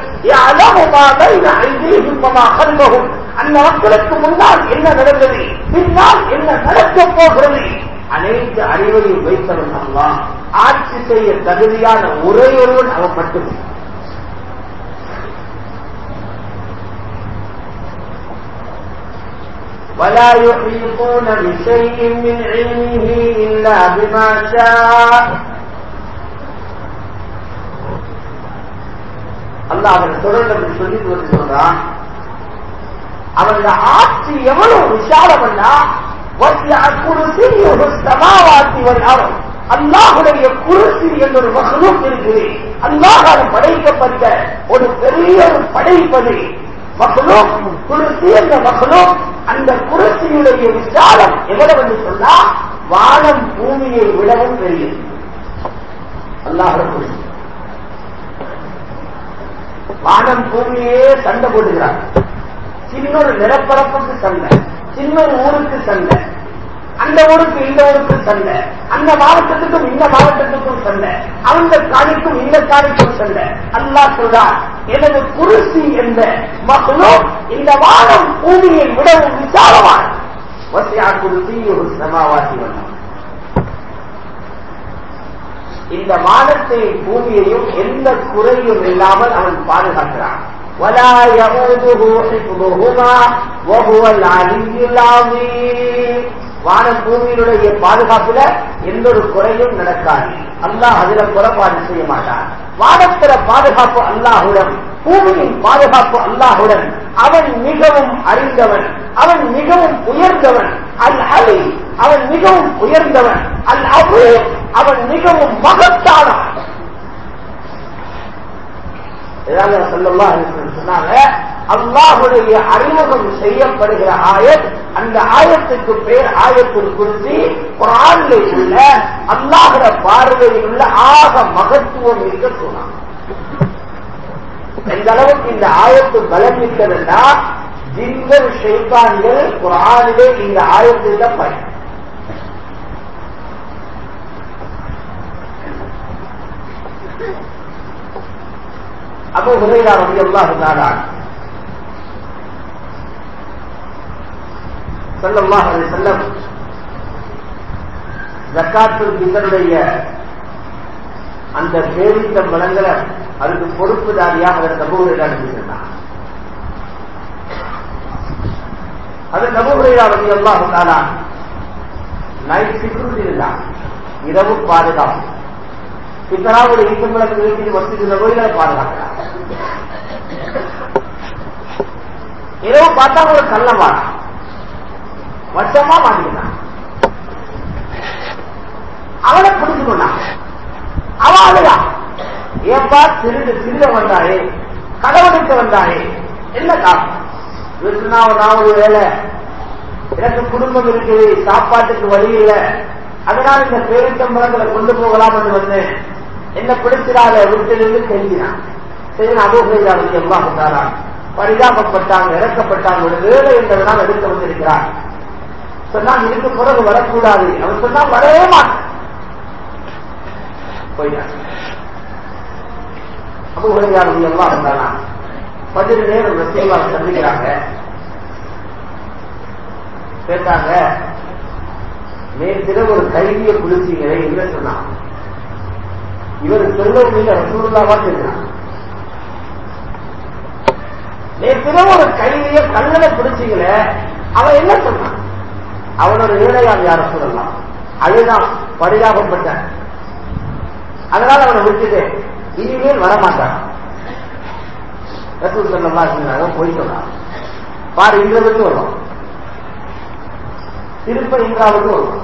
கல்வகும் அந்த மக்களுக்கு முன்னால் என்ன நடந்தது பின்னால் என்ன நடக்கப் போகிறது அனைத்து அறிவையும் வைத்தவன் அல்லா ஆட்சி செய்ய தகுதியான ஒரேயொருவன் அவன் மட்டுமே ولا يحيطون بشيء من علمه إلا بما شاء அல்லாஹ் அவன் தொடர்ந்து சொல்லி சொல்றான் அவனோட ஆட்சி எவ்வளவு விசாலம்னா அல்லாஹுடைய குருசி என்ற ஒரு மகளும் இருக்குது அல்லாஹால் படைக்கப்பட்ட ஒரு பெரிய ஒரு படைப்பது மகளும் குருசி என்ற மகளும் அந்த குருசியுடைய விசாலம் எவ்வளவு என்று சொன்னா வானம் பூமியை விடவும் பெரியது அல்லாஹ் குருசி வானம் பூமியே சண்டை போட்டுகிறார் சின்ன ஒரு நிலப்பரப்புக்கு சண்டை சின்ன ஒரு ஊருக்கு சண்டை அந்த ஊருக்கு இந்த ஊருக்கு சண்டை அந்த மாவட்டத்துக்கும் இந்த மாவட்டத்துக்கும் சண்டை அந்த காணிக்கும் இந்த காணிக்கும் சண்டை அல்லா சொல்றார் எனது குருசி என்ற மகளும் இந்த வானம் பூமியை விடவும் விசாலமான வசியா குருசி ஒரு சமாவாசி வண்ணம் இந்த வானத்தை பூமியையும் எந்த குறையும் இல்லாமல் அவன் பாதுகாக்கிறான் ولا يؤوده حفظهما وهو العلي العظيم வானம் பூமியினுடைய பாதுகாப்புல எந்த ஒரு குறையும் நடக்காது அல்லாஹ் அதுல குறைபாடு செய்ய மாட்டான் வானத்தில பாதுகாப்பு அல்லாஹுடன் பூமியின் பாதுகாப்பு அல்லாஹுடன் அவன் மிகவும் அறிந்தவன் அவன் மிகவும் உயர்ந்தவன் அல் அலி அவன் மிகவும் உயர்ந்தவன் அல் அபு அவன் மிகவும் மகத்தானவன் சொன்னாங்க அல்லாஹுடைய அறிமுகம் செய்யப்படுகிற ஆயத் அந்த ஆயத்துக்கு பேர் ஆயத்தில் குறித்து குரானிலே உள்ள அல்லாஹுட பார்வையில் உள்ள ஆக மகத்துவம் இருக்க சொன்னாங்க எந்த அளவுக்கு இந்த ஆயத்து பலம் மிக்கதுன்னா ஜிங்கள் ஷெய்பான்கள் குரானிலே இந்த ஆயத்தில் தான் பயன் அபு ஹுரைரா ரவி அல்லாஹு தாலான் சல்லல்லாஹு அலைஹி வஸல்லம் ஜக்காத்துல் ஃபித்ருடைய அந்த பேரித்த வளங்களை அதுக்கு பொறுப்புதாரியாக அவர் அபு ஹுரைரா அனுப்பியிருந்தார் அது அபு ஹுரைரா ரவி அல்லாஹு தாலான் நைட் செக்யூரிட்டி இருந்தார் இரவு பாதுகாப்பு பித்தராவுடைய ஈசம்பளத்தை வீட்டில் வசிக்கிற கோயிலை பாதுகாக்கிறார் இரவு பார்த்தா ஒரு கள்ளமான வருஷமா மாட்டிக்கிட்டான் அவனை பிடிச்சுக்கொண்டான் அவன் அழுதா ஏப்பா திருடு திருட வந்தாயே கடவுளுக்கு வந்தாயே என்ன காரணம் வீட்டுனா நான் ஒரு வேலை எனக்கு குடும்பம் இருக்குது சாப்பாட்டுக்கு வழி இல்லை அதனால் இந்த பேரித்தம்பளங்களை கொண்டு போகலாம் என்று வந்தேன் என்ன பிடிச்சிடாத வீட்டிலிருந்து கெஞ்சினான் சரி அபோகையாளருக்கு எல்லாம் வந்தாரா பரிதாபப்பட்டாங்க இறக்கப்பட்டாங்க ஒரு வேலை என்பதனால் எடுக்க வந்திருக்கிறார் சொன்னான் இதுக்கு பிறகு வரக்கூடாது அவன் சொன்னா வரவே மாட்டான் போயிட்டான் அபு ஹுரைரா ரலியல்லாஹு அன்ஹு பதினெட்டு நேரம் ரசூலுல்லாஹ் சந்திக்கிறாங்க கேட்டாங்க நேற்று ஒரு கைதியை குளிச்சீங்களே என்ன சொன்னான் இவர் சொல்லவும் இல்லை ரசூலுல்லாவா சொன்னான் நேற்று ஒரு கைதிய கல்லனை பிடிச்சீங்களே அவன் என்ன சொன்னான் அவனோட ஏழையால் யார சொல்லலாம் அதுதான் பரிதாபப்பட்ட அதனால அவனை விட்டுட்டு இனிமேல் வரமாட்டான் ரசூல் சொல்லலாம் சொன்னாங்க போய் சொன்னான் பாரு இங்கிருந்து வரும் திருப்ப இங்காவது வரும்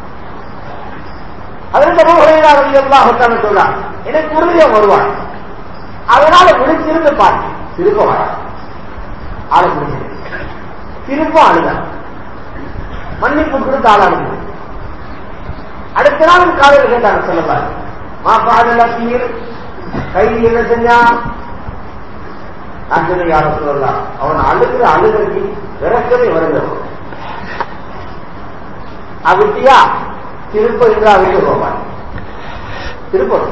அதற்கு ரவி எல்லாம் சொன்னான் எனக்கு உறுதியா வருவான் அதனால முடிச்சிருந்து பாரு திருப்ப வர ஆளை முடிச்சு திருப்ப அழுதான் மன்னிப்பு கொடுத்து ஆளாடுங்க அடுத்த நாள் காலையில் கேட்டாங்க சொல்லப்பாரு மா பாடல சீர் கை என்ன செஞ்சான் நான் சொல்லி யாரும் சொல்லலாம் அவன் அழுகிற அழுகைக்கு விரக்கவே வருகிறவன் அப்படியா திருப்ப இருந்தா வீட்டு போவான் திருப்ப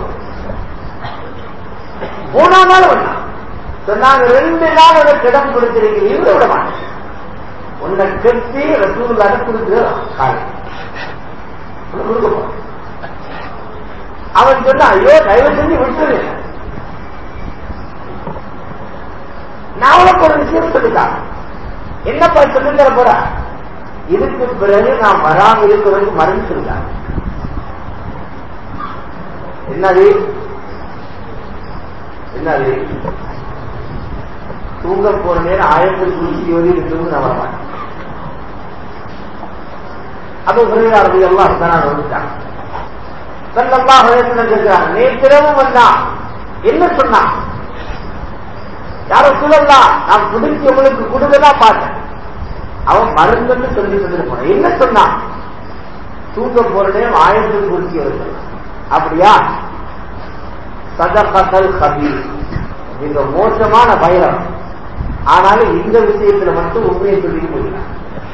மூணாம் நாள் வந்தான் சொன்னாங்க ரெண்டு நாள் உனக்கு இடம் கொடுத்திருக்கீங்க இவரை விட மாட்டேன் உன்னை கெட்டி ரசூல்லாத கொடுத்துருவான் காலை கொடுக்க போறான் அவன் சொன்னா ஐயோ தயவு செஞ்சு விட்டுரு நான் உனக்கு ஒரு விஷயம் சொல்லிட்டான் என்னப்பா சொல்லி தர போற இதுக்கு பிறகு நான் வராம இருக்கிறதுக்கு மருந்து சொல்லிட்டான் என்னது என்னது தூங்க போற நேரம் ஆயிரத்தி குளிச்சு ஓதி தூங்க நான் வரமாட்டேன் அப்ப பிறகு எல்லாம் நான் வந்துட்டான் சல்லல்லா ஹயத்துல கேட்கிறாங்க நேற்றிரவும் வந்தான் என்ன சொன்னான் யாரும் சொல்லலாம் நான் பிடிச்சி உங்களுக்கு கொடுக்கதான் பார்த்தேன் அவன் மருந்துன்னு சொல்லி சொல்லிட்டு போனான் என்ன சொன்னான் தூங்க போற நேரம் ஆயிரத்தி குறிச்சி வருது அப்படியா சதகத்தல் கபீர் மிக மோசமான பயிரம் ஆனாலும் இந்த விஷயத்துல மட்டும் உண்மையை சொல்லிட்டு போகிறான்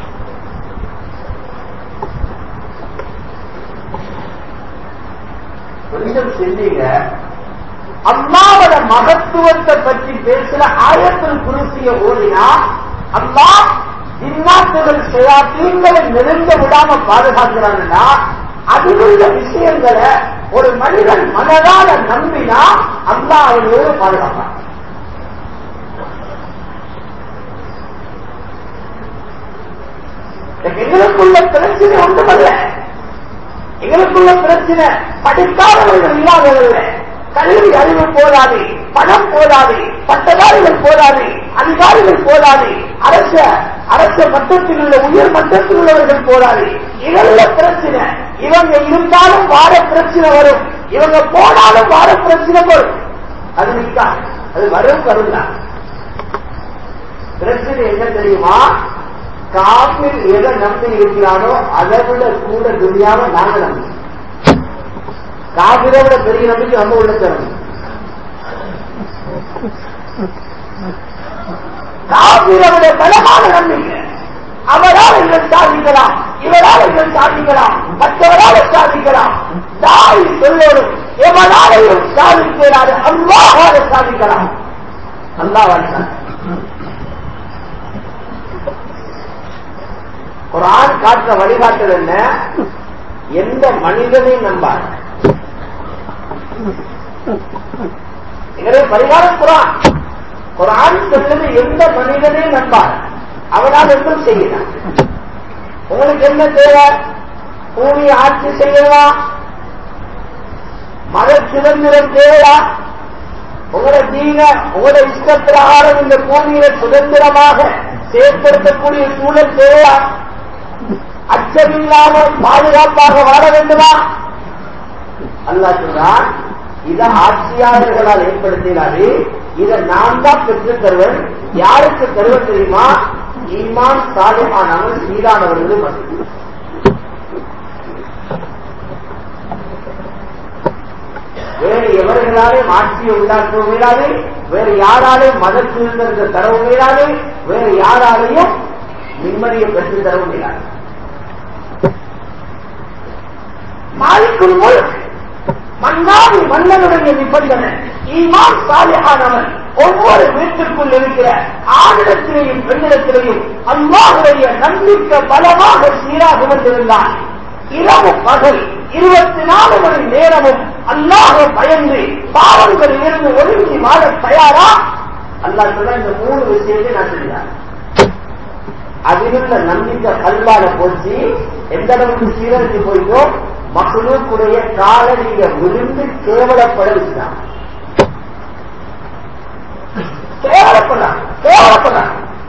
கொஞ்சம் சிந்திங்க அல்லாவோட மகத்துவத்தை பற்றி பேசுற ஆயத்தில் குருசிய ஓடினா அல்லா இன்னாத்துகள் செய்யாத்தீங்களை நெருங்க விடாம பாதுகாக்கிறாங்கன்னா அதில் உள்ள விஷயங்களை ஒரு மனிதன் மனதால நம்பினா அல்லா அவனோடு பாதுகாப்பான் எங்களுக்குள்ள பிரச்சனை ஒன்றுமல்ல எங்களுக்குள்ள பிரச்சனை படிக்காதவர்கள் இல்லாதவர்கள் கல்வி அறிவு போதாது பணம் போதாது பட்டதாரிகள் போதாது அதிகாரிகள் போதாது அரச அரச மட்டத்தில் உள்ள உயர் மட்டத்தில் உள்ளவர்கள் போதாது இதெல்லாம் பிரச்சனை இவங்க இருந்தாலும் வார பிரச்சனை வரும் இவங்க போனாலும் வார பிரச்சனை வரும் அது நிற்கா அது வரும் வரும் தான் பிரச்சனை என்ன தெரியுமா காப்பில் எதை நம்பி இருக்கிறானோ அதை விட கூட துணியாவை நாங்க நம்பி காபிரை விட பெரிய நம்பிக்கை நம்ம உள்ள தரணும் காபிரை விட பலமான நம்பிக்கை அவரால் இவன் சாதிக்கலாம் இவரால் இவன் சாதிக்கலாம் மற்றவரால் சாதிக்கலாம் தாய் சொல்லோடும் எவனாலையும் சாதிக்கிறாரு அல்லாஹால சாதிக்கலாம் அல்லாவால் சாதிக்கலாம் குரான் காட்டுற வழிகாட்டல் என்ன எந்த மனிதனையும் நம்பார் எங்களை பரிகாரம் குரான் குரான் சொல்லுது எந்த மனிதனையும் நம்பார் அவனால் எதுவும் செய்யலாம் உங்களுக்கு என்ன தேவை பூமி ஆட்சி செய்யலாம் மத சுதந்திரம் தேவையா உங்களோட தீன உங்களோட இஷ்ட பிரகாரம் இந்த பூமியில சுதந்திரமாக செயற்படுத்தக்கூடிய சூழல் தேவையா அச்சமில்லாமல் பாதுகாப்பாக வாழ வேண்டுமா அல்லா சொல்றான் இதை ஆட்சியாளர்களால் ஏற்படுத்தினாரு இதை நான் தான் பெற்று தருவன் யாருக்கு தருவன் தெரியுமா ஈமான் சாலிமானவன் சீரானவர்கள் மட்டும் வேறு எவர்களாலும் ஆட்சியை உண்டாக்கவும் இயலாது வேறு யாராலையும் மத சுதந்திரத்தை தரவும் இயலாது வேறு யாராலையும் நிம்மதியை பெற்று தரவும் இயலாது மாலிக்குள் முழுக் மன்னாதி மன்னனுடைய நிபந்தனை ஈமான் சாலிஹானவன் ஒவ்வொரு வீட்டுக்குள் இருக்கிற ஆணிடத்திலேயும் பெண்ணிடத்திலேயும் அல்லாஹுடைய நம்பிக்கை பலமாக சீராக வந்திருந்தான் இரவு பகல் இருபத்தி நாலு மணி நேரமும் அல்லாஹ பயந்து பாவங்களில் இருந்து ஒதுங்கி வாழ தயாரா அல்லாஹ் சொல்ல இந்த மூணு விஷயத்தை நான் சொல்லிடுறேன் அதிலுள்ள நம்பிக்கை கல்வாட போச்சு எந்த அளவுக்கு சீரழிச்சு போயிட்டோ மக்களுக்குடைய காலை நீங்க விழுந்து கேவலப்பட வச்சுட்டான் கேவலப்படான் கேவலப்படான்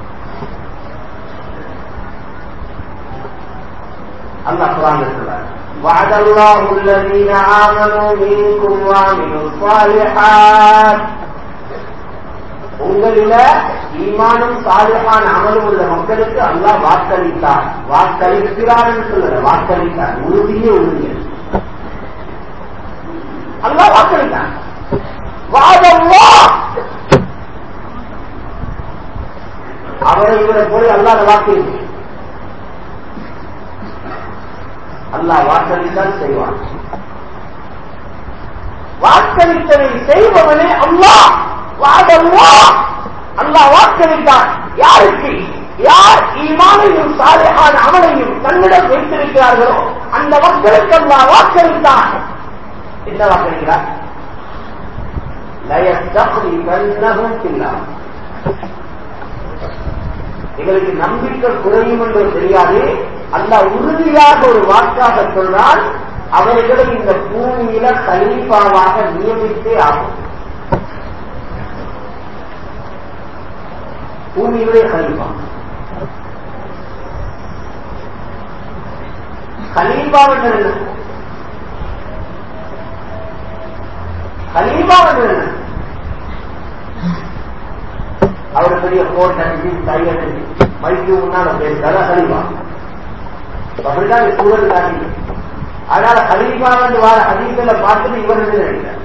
الله قرآن الكلام وعد الله الذين آمنوا منكم وعملوا الصالحات உங்களில ஈமானும் சாலிஹான அமலும் உள்ள மக்களுக்கு அல்லாஹ் வாக்களித்தார் வாக்களிக்கிறார் என்று சொல்லல வாக்களித்தார் உறுதியே உறுதியே அல்லாஹ் வாக்களித்தார் வாதல்லா அவரை இவரை போய் அல்லாத வாக்களித்து அல்லாஹ் வாக்களித்தால் செய்வான் வாக்களித்ததை செய்பவனே அல்லாஹ் வாதல்லா அல்லாஹ் வாக்களித்தான் யாருக்கு யார் ஈமானையும் சாலையான அமலையும் தன்னிடம் வைத்திருக்கிறார்களோ அந்த மக்களுக்கு அல்லாஹ் வாக்களித்தான் என்ன வாக்களிக்கிறார் லயத்தகுதிபன்னகும் பில்லாம் எங்களுக்கு நம்பிக்கை குறையும் என்று தெரியாது அல்ல உறுதியாக ஒரு வாக்காக சொன்னால் அவர்களை இந்த பூமியில கலீஃபாவாக நியமித்தே ஆகும் பூமியிலே கலீஃபா கலீஃபா என்ன கலீஃபா என்ன அவர் பெரிய கோட் அடிச்சு கை அடிச்சு மைக்கு முன்னால பேசுறாரு கலீஃபா அப்படிதான் சூழல் காட்டி அதனால கலீஃபா வந்து வார அதிகளை பார்த்துட்டு இவர் நினைக்கிறார்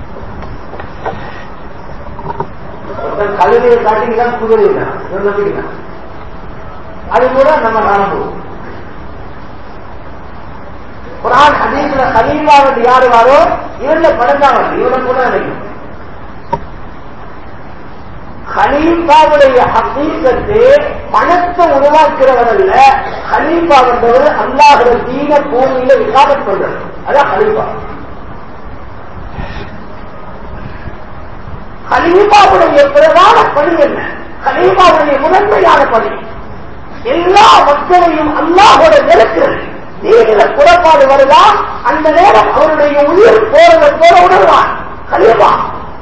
ஒருத்தன் கழுதையை காட்டிக்கலாம் குதிரை இவன் நம்பிக்கிறான் அது கூட நம்ம காணப்போம் குரான் ஹதீஸ்ல கலீஃபா வந்து யாரு வாரோ இவன்ல படங்காவல் இவனை கூட நினைக்கும் ஹலீஃபாவுடைய ஹக்கீக்கத்து பணத்தை உருவாக்குறவர் அல்ல ஹலீஃபா என்பவர் அல்லாஹுடைய தீன பூமியில இல்லாமல் பண்றது அதான் ஹலீஃபா ஹலீஃபாவுடைய பிரதான பணி என்ன ஹலீஃபாவுடைய முதன்மையான பணி எல்லா மக்களையும் அல்லாஹோட நெருக்கிறது தீனில குறைபாடு வருதா அந்த நேரம் அவருடைய உயிர் போறத போல உணர்வான் ஹலீஃபா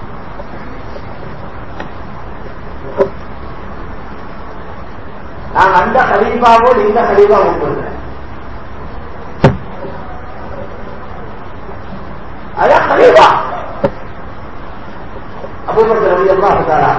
நான் அந்த ஹலீஃபாவோடு இந்த ஹலீஃபா ஒப்புறேன் அதான் ஹலீஃபா அபூபக்கர் ரவி அல்லா இருக்காரா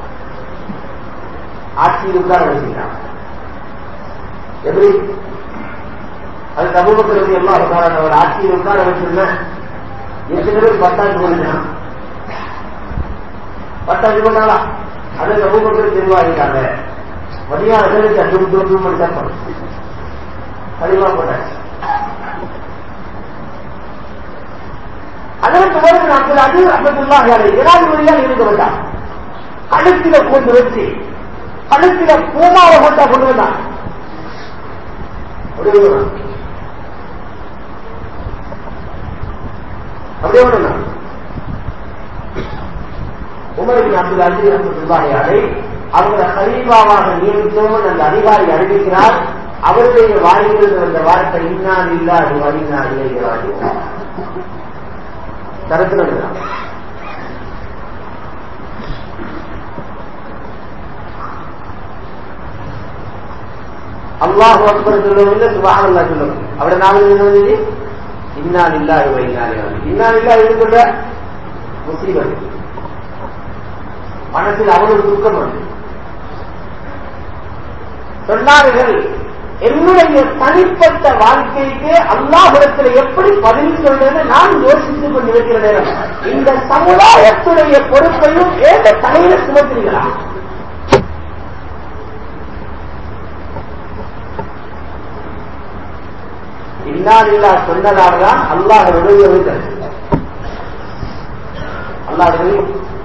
ஆட்சியில் உட்கார வச்சுக்கிறான் எப்படி அதுக்கு அபூபக்கர் ரவி அல்லா இருக்காரா அவர் ஆட்சியில் உட்கார வச்சிருந்தேன் எத்தனை பேர் பத்தாண்டு போயிருந்தான் பத்தாண்டு பண்ணாலா அதுக்கு அபூபக்கர் நிர்வாகிக்காங்க மதியான வேலைக்கு அஞ்சு டூ மணி தான் கடிமா போட்டாச்சு அதற்கு பிறகு அப்துல் அஜீஸ் அஹமதுல்லாஹி அலை ஜனாதிபதியாக இருந்து வந்தார் கழுத்தில கொண்டு வச்சு கழுத்தில பூமாவை கொண்டா கொண்டு வந்தான் அப்படியே விடுவான். அப்படியே விடுவான். உமருக்கு அப்துல் அஜீஸ் அஹமதுல்லாஹி அலை அவங்களை ஹலீஃபாவாக நியமித்தோம் அந்த அதிகாரி அறிவிக்கிறார் அவருடைய வாயிலிருந்து வந்த வார்த்தை இன்னால் இல்லாது வழினா இளைஞராக தரத்தில் அல்லாஹ் அக்பர் சொல்லவில்லை சுபான் அல்லா சொல்லணும் அவட நாம என்ன இன்னால் இல்லாது வைனாலே இன்னால் இல்லாது எது சொல்ற முஸ்லீம் மனசில் அவ்வளவு துக்கம் வந்து சொன்னார்கள் என்னுடைய தனிப்பட்ட வாழ்க்கைக்கு அல்லாஹிடத்தில் எப்படி பதில் சொல்றது நான் யோசித்துக் கொண்டிருக்கிற நேரம் இந்த சமுதாயத்துடைய பொறுப்பையும் ஏக தலையில சுமத்துறீங்களா இன்னாலில்லா சொன்னதால்தான் அல்லாஹ் விடுதலை அல்லாஹ்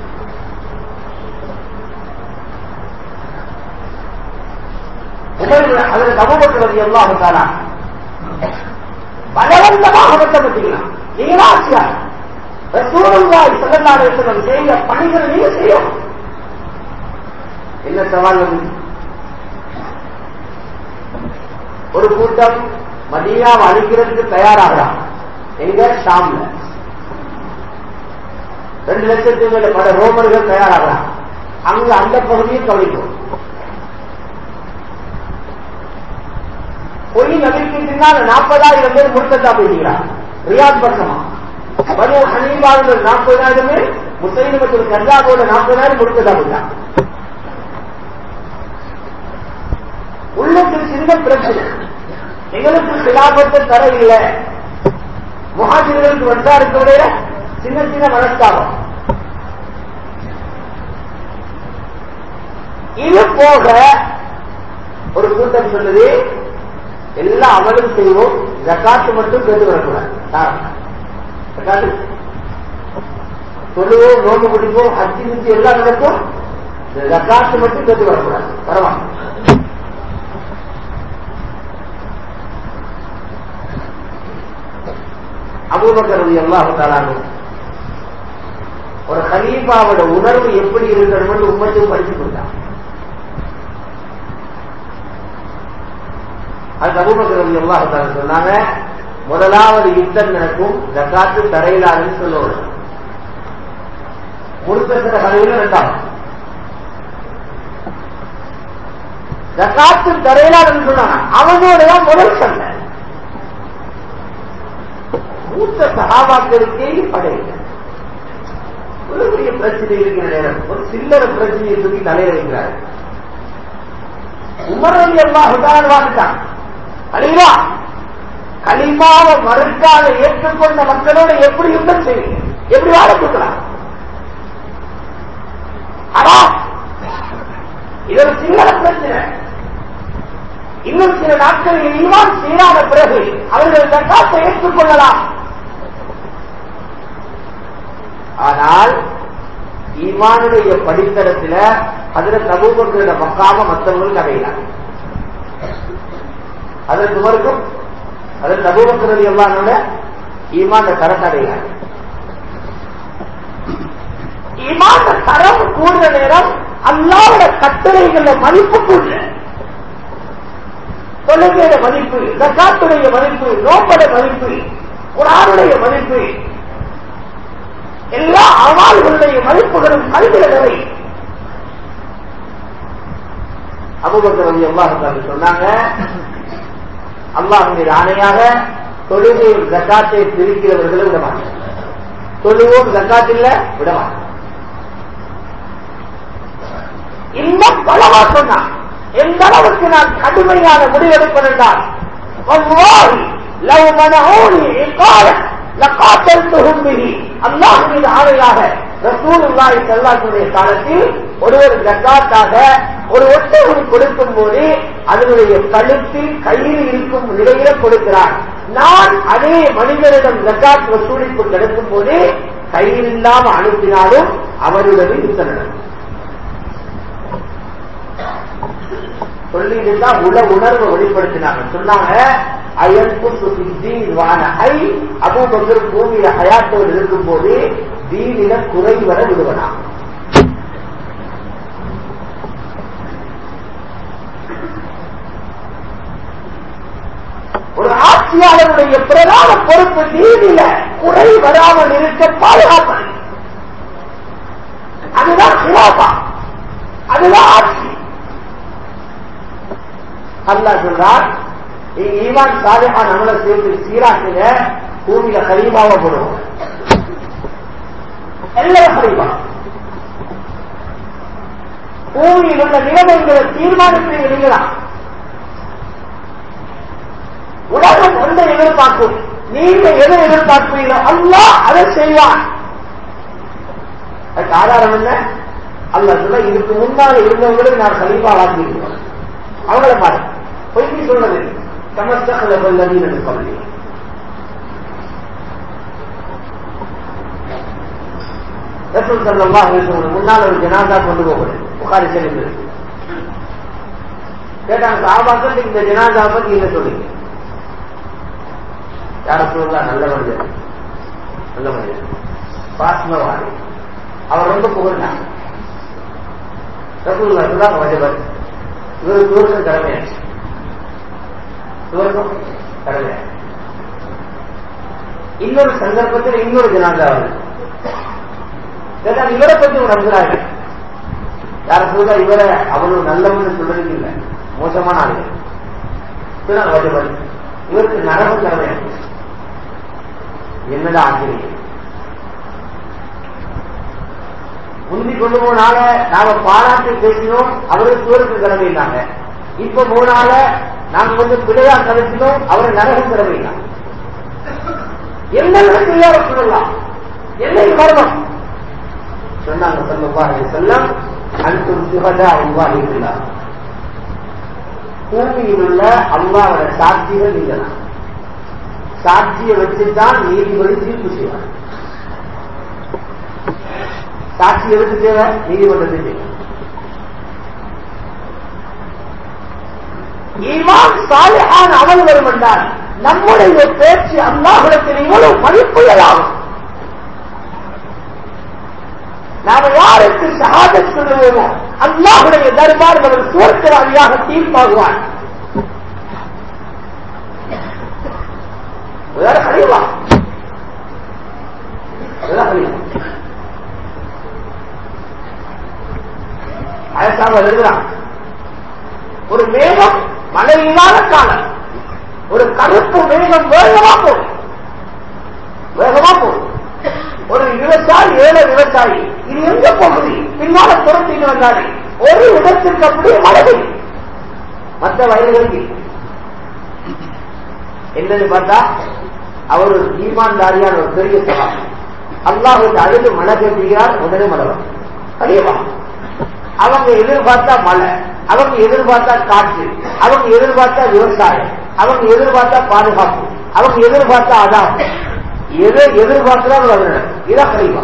உமர் அதில் அபுபக்கர் எல்லாம் வந்தாரா பலவந்தமாக வெட்டப்பட்டீங்களா நீங்களா ஆட்சியார் ரசூலுல்லாஹி ஸல்லல்லாஹு அலைஹி வஸல்லம் செய்ய பணிகளை நீங்க செய்யணும் என்ன சவால் வந்து ஒரு கூட்டம் மதீனாவை அழிக்கிறதுக்கு தயாராகிறான் எங்க ஷாம்ல ரெண்டு லட்சத்துக்கு மேல பல ரோமர்கள் தயாராகிறான் அங்க அந்த பகுதியை கவனிக்கும் பொய் நபிக்கு பின்னால் நாற்பதாயிரம் பேர் முழுக்கத்தா போயிருக்கிறார் ரியாத் பக்கமா பனு ஹனீபாவில் நாற்பதாயிரம் பேர் முசைன் மற்றும் கர்ஜாவோட நாற்பதாயிரம் முழுக்கத்தா போயிட்டார் உள்ளத்தில் சின்ன பிரச்சனை எங்களுக்கு சிலாபத்தை தர இல்லை முகாஜிர்களுக்கு வந்தாருக்கோடைய சின்ன சின்ன மனஸ்தாபம் இது போக ஒரு கூட்டம் சொல்லுது எல்லா அமலும் செய்வோம் ஜக்காத்து மட்டும் கேட்டு வரக்கூடாது ஜக்காத்து சொல்லுவோம் நோம்பு பிடிப்போம் அச்சு மிச்சி எல்லாம் நடக்கும் ஜக்காத்து மட்டும் கேட்டு வரக்கூடாது பரவாயில்ல அபூபக்கரது எல்லாத்தாலும் ஒரு ஹலீஃபாவோட உணர்வு எப்படி இருக்கணும் உண்மத்தையும் படிச்சு கொடுத்தான் அது அபூபக்கரது எல்லாத்தாலும் சொன்னாங்க முதலாவது யுத்தம் நடக்கும் ஜக்காத்து தரையிலாதுன்னு சொல்லுவாங்க முழுக்கத்தின கதையில ரெண்டாவது ஜக்காத்து தரையிலாதுன்னு சொன்னாங்க அவனோட தான் முதல் சண்டை மூத்த சகாபாக்களுக்கே படையில ஒரு பெரிய பிரச்சனை இருக்கிற நேரம் ஒரு சில்லற பிரச்சனையை சொல்லி தலையில வைக்கிறார் உமரவி எல்லாம் உதாரணம் வாழ்ந்தான் கலிமா கலிமாவை மறுக்காத ஏற்றுக்கொண்ட மக்களோட எப்படி யுத்தம் செய்வீங்க எப்படி வாழ கொடுக்கலாம் ஆனா இது ஒரு சிங்கள பிரச்சனை இன்னும் சில நாட்களில் ஈமான் சீரான பிறகு அவர்கள் தக்காத்தை ஏற்றுக்கொள்ளலாம் ஆனால் ஈமானுடைய படித்தரத்துல அதுல தபூபக்களோட மக்காம மற்றவங்களுக்கு அடையலாம் அதற்கு மறுக்கும் அதில் தபூபக்கிறது எல்லாரோட ஈமான தரத்தை அடையலாம் ஈமான தரம் கூடுற நேரம் அல்லாவோட கட்டளைகள மதிப்பு கூட தொழுகையோட மதிப்பு ஜக்காத்துடைய மதிப்பு நோம்பட மதிப்பு குரானுடைய மதிப்பு எல்லா அவால்களுடைய மதிப்புகளும் கல்விகளை அபுபக்கரவி அல்லாஹ் சொன்னாங்க அல்லாஹ் மீது ஆணையாக தொழுகையில் ஜக்காத்தை பிரிக்கிறவர்களை விட மாட்டாங்க தொழுவோம் ஜக்காத் இல்ல விட மாட்டாங்க இன்னும் பலவா சொன்னான் எந்த அளவுக்கு நான் கடுமையான முடிவெடுப்பேன் என்றால் லவ் மனஹூனி இகால லகாத்தல்துஹும் பிஹி அல்லாஹ் மீது ஆணையாக ரசூலுல்லாஹி ஸல்லல்லாஹு காலத்தில் ஒருவர் ஜக்காத்தாக ஒரு ஒட்டகம் கொடுக்கும் போது அதனுடைய கழுத்தில் கையில் இருக்கும் நிலையில கொடுக்கிறார் நான் அதே மனிதரிடம் ஜக்காத் வசூலிப்பு கிடைக்கும் போது கையில் இல்லாம அனுப்பினாலும் அவருடைய யுத்தம் நடக்கும் சொல்லிட்டு தான் உல உணர்வை வெளிப்படுத்தினாங்க சொன்னாங்க அபூபக்கர் பூமியில ஹயாத்தோடு இருக்கும் போது தீனில குறை வர விடுவனா ஒரு ஆட்சியாளருடைய பிரதான பொறுப்பு தீனில குறை வராமல் இருக்க பாதுகாப்பது அதுதான் சிலாபா அதுதான் ஆட்சி அல்லா சொல்றார் நீங்க ஈமான் சாதகா நம்மளை சேர்த்து சீராக்குங்க பூமியில கரீமாவை போடுவோம் எல்லாம் கரீமா பூமியில் உள்ள நிலைமைகளை தீர்மானிக்கிறீங்க நீங்களா உலகம் ஒன்றை எதிர்பார்க்கும் நீங்க எதை எதிர்பார்க்கிறீங்களோ அல்லா அதை செய்வான் அதுக்கு ஆதாரம் என்ன அல்ல சொல்ல இதுக்கு முன்னால இருந்தவங்களுக்கு நான் கலீஃபா வாங்கியிருக்கோம் அவங்கள பாரு பொய் சொல்றது சமஸ்தகல வல்லதீன் சொல்லி ரசூல் சல்லா அலிஸ்வங்க முன்னால் ஒரு ஜனாதா கொண்டு போகிறேன் புகாரி செல்லுங்க கேட்டாங்க சாபாக்கள் இந்த ஜனாதா பத்தி என்ன சொல்லுங்க யார சொல்லலாம் நல்ல மனிதர் நல்ல மனிதர் பாஸ்மவாதி அவர் ரொம்ப புகழ்ந்தாங்க ரசூல்லா சொல்றாங்க வஜபத் இவர் தூரக்கம் கடமையாச்சு தூரக்கம் கடமையாச்சு இன்னொரு சந்தர்ப்பத்தில் இன்னொரு ஜனாதா வருது கேட்டா இவரை பத்தி ஒரு நம்புறாங்க யார சொல்ல இவரை அவ்வளவு நல்லவன்னு சொல்றதுக்கு இல்லை மோசமான ஆளுங்க வஜபத் இவருக்கு நரகம் கடமையாச்சு என்னடா ஆச்சரியம் முந்தி கொண்டு போனால நாம பாராட்டி பேசினோம் அவருக்கு தூரத்து கிளம்பினாங்க இப்ப போனால நாங்க கொஞ்சம் பிழையா கழிச்சினோம் அவர் நரகம் கிளம்பினாங்க என்ன செய்யாத சொல்லலாம் என்ன மர்மம் சொன்னாங்க சொல்லுவாங்க செல்லம் அன்றும் சுகதா உருவாகிட்டுள்ளா பூமியில் உள்ள அல்லாவோட சாட்சிகள் நீங்க தான் சாட்சியை வச்சுதான் நீதிபதி தீர்ப்பு செய்வார் சாட்சி எதுக்கு தேவை நீதிமன்றத்துக்கு தேவை ஈமான் சாலையான அமல் வரும் என்றால் நம்முடைய பேச்சு அல்லாஹிடத்தில் இவ்வளவு மதிப்புள்ளதாகும் நாம யாருக்கு ஷஹாதத் சொல்லுவோமோ அல்லாஹுடைய தர்பார் அவர் சுவர்க்கவாதியாக தீர்ப்பாகுவார் வேற கழிவா வேற கழிவா அயசாம எழுதுறான் ஒரு மேகம் மழை இல்லாத காலம் ஒரு கருப்பு மேகம் வேகமா போகும் வேகமா போகும் ஒரு விவசாயி ஏழை விவசாயி இது எங்க போகுது பின்னால துரத்திட்டு வந்தாரு ஒரு இடத்திற்கு அப்படியே மழை பெய்யும் மற்ற வயல்களுக்கு என்னன்னு பார்த்தா அவர் ஒரு ஈமான்தாரியான ஒரு பெரிய சவால் அல்லாஹுக்கு அழுது மழை பெய்கிறார் உடனே மழை வரும் கழியவா அவங்க எதிர்பார்த்தா மழை அவங்க எதிர்பார்த்தா காற்று அவங்க எதிர்பார்த்தா விவசாயம் அவங்க எதிர்பார்த்தா பாதுகாப்பு அவங்க எதிர்பார்த்தா அதான் எதை எதிர்பார்க்கிறார்கள் அது இதான் கழிவா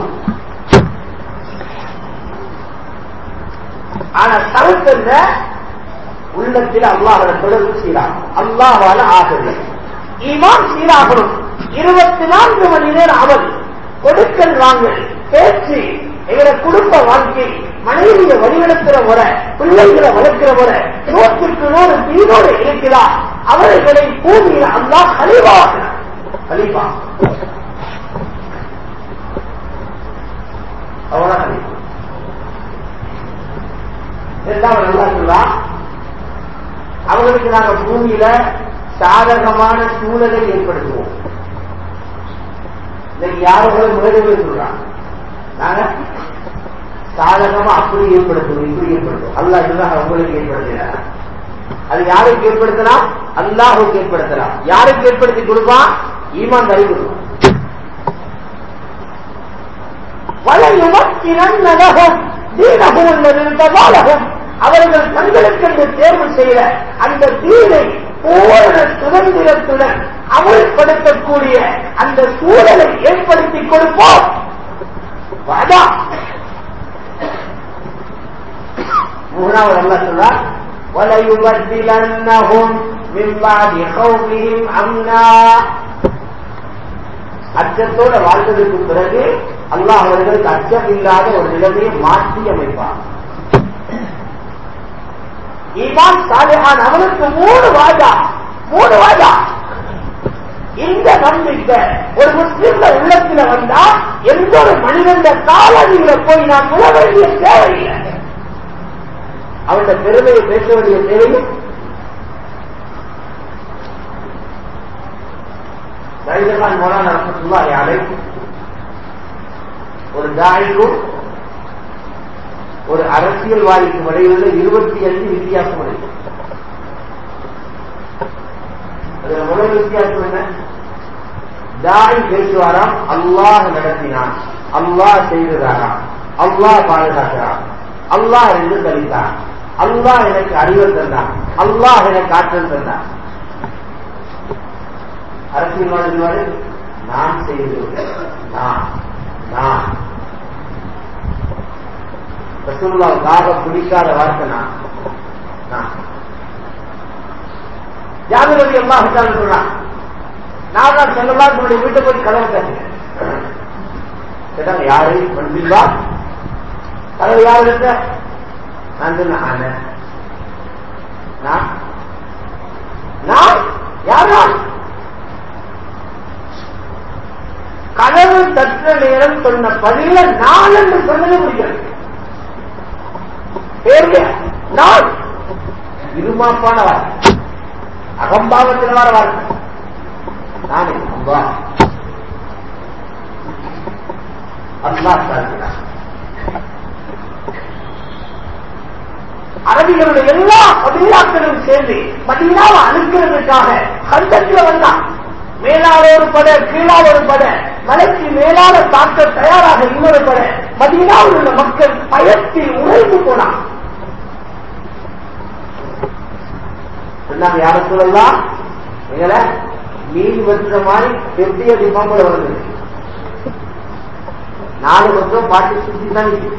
ஆனா கருத்து உள்ளத்தில் அல்லாஹோட தொடர்பு சீராகும் அல்லாஹால ஆகுது ஈமான் சீராகணும் இருபத்தி நான்கு மணி நேரம் அவள் கொடுக்கல் வாங்கல் பேச்சு எங்களை குடும்ப வாழ்க்கை மனைவியை வழிநடத்துற முறை பிள்ளைகளை வளர்க்கிற முறை நூற்றுக்கு நூறு தீனோடு இருக்கிறார் அவர்களை பூமியில் அல்லா கலிவா கலிவா அவ்வளவு கலிவா இரண்டாவது நல்லா சொல்லா அவங்களுக்கு நாங்க பூமியில சாதகமான சூழலை ஏற்படுத்துவோம் இன்னைக்கு யாரோ முறைகளை சொல்றாங்க நாங்க சாதகமா அப்படி ஏற்படுத்துவோம் இப்படி ஏற்படுத்தும் அல்லா இதுதான் உங்களுக்கு ஏற்படுத்தினார் அது யாருக்கு ஏற்படுத்தலாம் அல்லாஹுக்கு ஏற்படுத்தலாம் யாருக்கு ஏற்படுத்தி கொடுப்பான் ஈமான் தரி கொடுப்பான் வலையுமக்கிரன்னலகும் தீனகும் உள்ளதிருந்தவாலகும் அவர்கள் தங்களுக்கென்று தேர்வு செய்த அந்த தீனை பூரண சுதந்திரத்துடன் அமல்படுத்தக்கூடிய அந்த சூழலை ஏற்படுத்தி கொடுப்போம் வாதா மூணாவது அல்ல சொல்றார் وَلَيُبَدِّلَنَّهُمْ مِنْ بَعْدِ خَوْفِهِمْ أَمْنًا அச்சத்தோட வாழ்ந்ததுக்கு பிறகு அல்லாஹ் அவர்களுக்கு அச்சம் இல்லாத ஒரு நிலைமையை மாற்றி அமைப்பார் ஈமான் சாலிஹான் அவனுக்கு மூணு வாஜா மூணு வாஜா இந்த நம்பிக்கை ஒரு முஸ்லிம்ல உள்ளத்துல வந்தா எந்த ஒரு மனிதன் காலடியில போய் நான் புல வேண்டிய தேவையில்லை அவனுடைய பெருமையை பேச வேண்டிய தேவையும் ரைதகான் மோலான ரசத்துல்லா யாரை ஒரு தாய்க்கும் ஒரு அரசியல்வாதிக்கும் இடையிலுள்ள இருபத்தி அஞ்சு வித்தியாசம் இருக்கு அதுல முதல் வித்தியாசம் என்ன தாய் பேசுவாராம் அல்லாஹ் நடத்தினான் அல்லாஹ் செய்ததாராம் அல்லாஹ் பாதுகாக்கிறான் அல்லாஹ் என்று கழித்தான் அல்லாஹ் எனக்கு அறிவல் தந்தான் அல்லாஹ் எனக்கு ஆற்றல் தந்தான் அரசியல்வாதி நான் செய்து நான் நான் ரசூல்லாவுக்காக பிடிக்காத வார்த்தை நான் நான். ஜாபிர் ரவி அம்மா சொன்னான் நான் தான் செல்லலாம் உங்களுடைய வீட்டை போய் கதவை தட்டினேன் கேட்டாங்க யாரு மன்பில்வா கதவு யாரு இருக்க நான் சொன்னேன் ஆன நான் நான் யார் நான் கதவு தற்ற நேரம் சொன்ன பதில நான் என்று சொன்னது முடியாது பேரு நான் இருமாப்பான வார்த்தை அகம்பாவத்தில் வர வார்த்தை நானே அம்பா அல்லா சாதிக்கிறார் அரபிகளுடைய எல்லா பதிலாக்களும் சேர்ந்து மதீனாவை அனுக்கிறதுக்காக கண்டத்தில் வந்தான் மேலால ஒரு பட கீழால ஒரு பட மலைக்கு மேலால தாக்க தயாராக இன்னொரு பட மதீனாவில் உள்ள மக்கள் பயத்தில் உழைந்து போனான் சொன்னாங்க யார சொல்லலாம் எங்களை மீன் வெட்டுற மாதிரி எப்படி அது மாம்பழம் வருது நாலு வருஷம் பாட்டு சுத்தி தான் இருக்கு.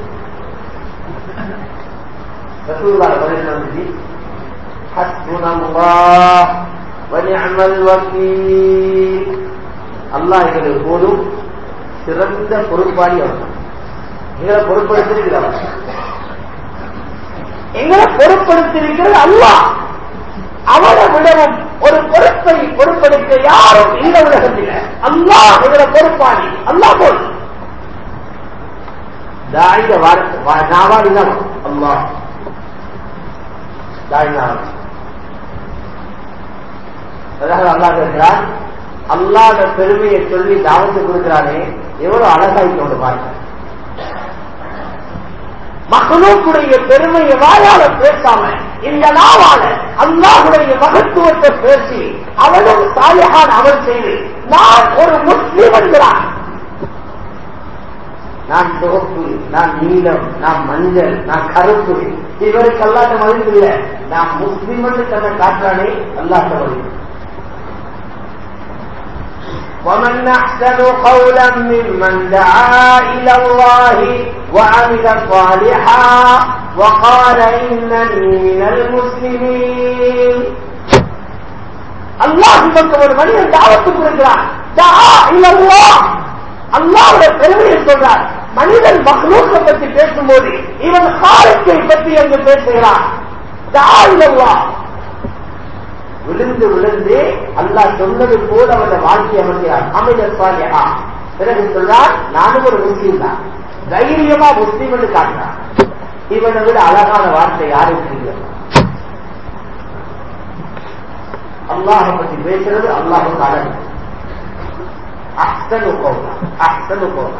ரசூலுல்லாஹ் பதில் வந்துச்சு ஹஸ்புனல்லாஹ் வ நிஅமல் வக்கீல் அல்லாஹ் எங்களுக்கு போதும் சிறந்த பொறுப்பாளி அவர் எங்களை பொறுப்படுத்திருக்கிறார் எங்களை பொறுப்படுத்திருக்கிறது அல்லாஹ் அவனை விடவும் ஒரு பொறுப்பை பொறுப்படுத்த யாரும் இந்த உலகத்தில் அல்லாஹ் எங்களை பொறுப்பாளி அல்லாஹ் போல் தாயிட வார்த்தை நாவாடி தான் அல்லாஹ் அதாவது அல்லாஹ் இருக்கிறார் அல்லாத பெருமையை சொல்லி தாவத்து கொடுக்கிறானே எவ்வளவு அழகாய் கொண்டு பாருங்க மகளுக்குடைய பெருமையை வாயால பேசாம இந்த நாவால அல்லாஹுடைய மகத்துவத்தை பேசி அவனும் சாலிகான் அமல் செய்து நான் ஒரு முஸ்லிம் என்கிறான் நான் சிவப்பு நான் நீலம் நான் மஞ்சள் நான் கருப்பு இவருக்கு அல்லாத மதிப்பு இல்லை நான் முஸ்லிம் என்று தன்னை காட்டுறானே அல்லாத மதிப்பு ومن أحسن قولا ممن دعا إلى الله وعمل صالحا وقال إنني من المسلمين அல்லாஹ் பக்கம் ஒரு மனிதன் தாவத்து கொடுக்கிறான் அல்லாவுடைய பெருமையை சொல்றார் மனிதன் மகளூக்கை பற்றி பேசும்போது இவன் காலத்தை பற்றி அங்கு பேசுகிறான் விழுந்து விழுந்து அல்லாஹ் சொன்னது போல அவன் வாழ்க்கை அமைக்கிறான் அமைதர் சாலியா பிறகு சொல்றான் நானும் ஒரு முஸ்லீம் தான் தைரியமா முஸ்லீம் என்று காட்டுறான் இவனை விட அழகான வார்த்தை யாரும் தெரியும் அல்லாஹை பற்றி பேசுறது அல்லாஹுக்கு அழகு அஹ்சனு கௌலா அஹ்சனு கௌலா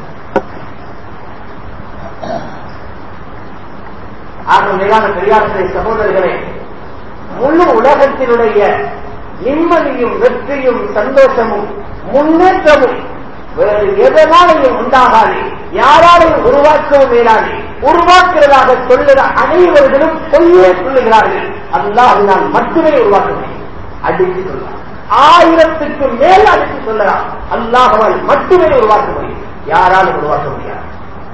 ஆக மேலான பெரியார்களை சகோதரர்களே முழு உலகத்தினுடைய நிம்மதியும் வெற்றியும் சந்தோஷமும் முன்னேற்றமும் வேறு எதனாலையும் உண்டாகாது யாராலையும் உருவாக்கவும் மேலாது உருவாக்குறதாக சொல்லுற அனைவர்களும் பொய்யே சொல்லுகிறார்கள் அல்லாஹினால் மட்டுமே உருவாக்க முடியும் அடித்து சொல்லலாம் ஆயிரத்துக்கு மேல் அடித்து சொல்லலாம் அல்லாஹால் மட்டுமே உருவாக்க முடியும் யாராலும் உருவாக்க முடியாது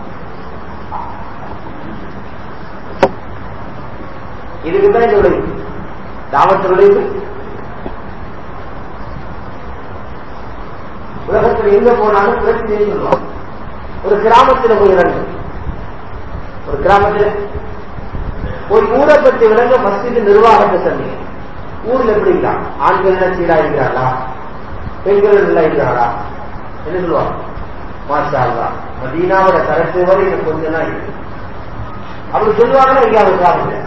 இதுக்குதான் இந்த உழைப்பு தாவத்து உழைப்பு உலகத்தில் எங்க போனாலும் பிரச்சனை சொல்லுவாங்க ஒரு கிராமத்தில் போய் இறங்கு ஒரு கிராமத்தில் ஒரு ஊரை பற்றி விளங்க மஸ்ஜித் நிர்வாகத்தை சொன்னீங்க ஊர்ல எப்படி இருக்கான் ஆண்கள் என்ன சீரா இருக்கிறாளா பெண்கள் நல்லா இருக்கிறாளா என்ன சொல்லுவாங்க மாஷா அல்லா மதீனாவோட தரத்து வரை எனக்கு கொஞ்சம் தான் இருக்கு அப்படி சொல்லுவாங்கன்னா எங்கேயாவது கிராமத்தில்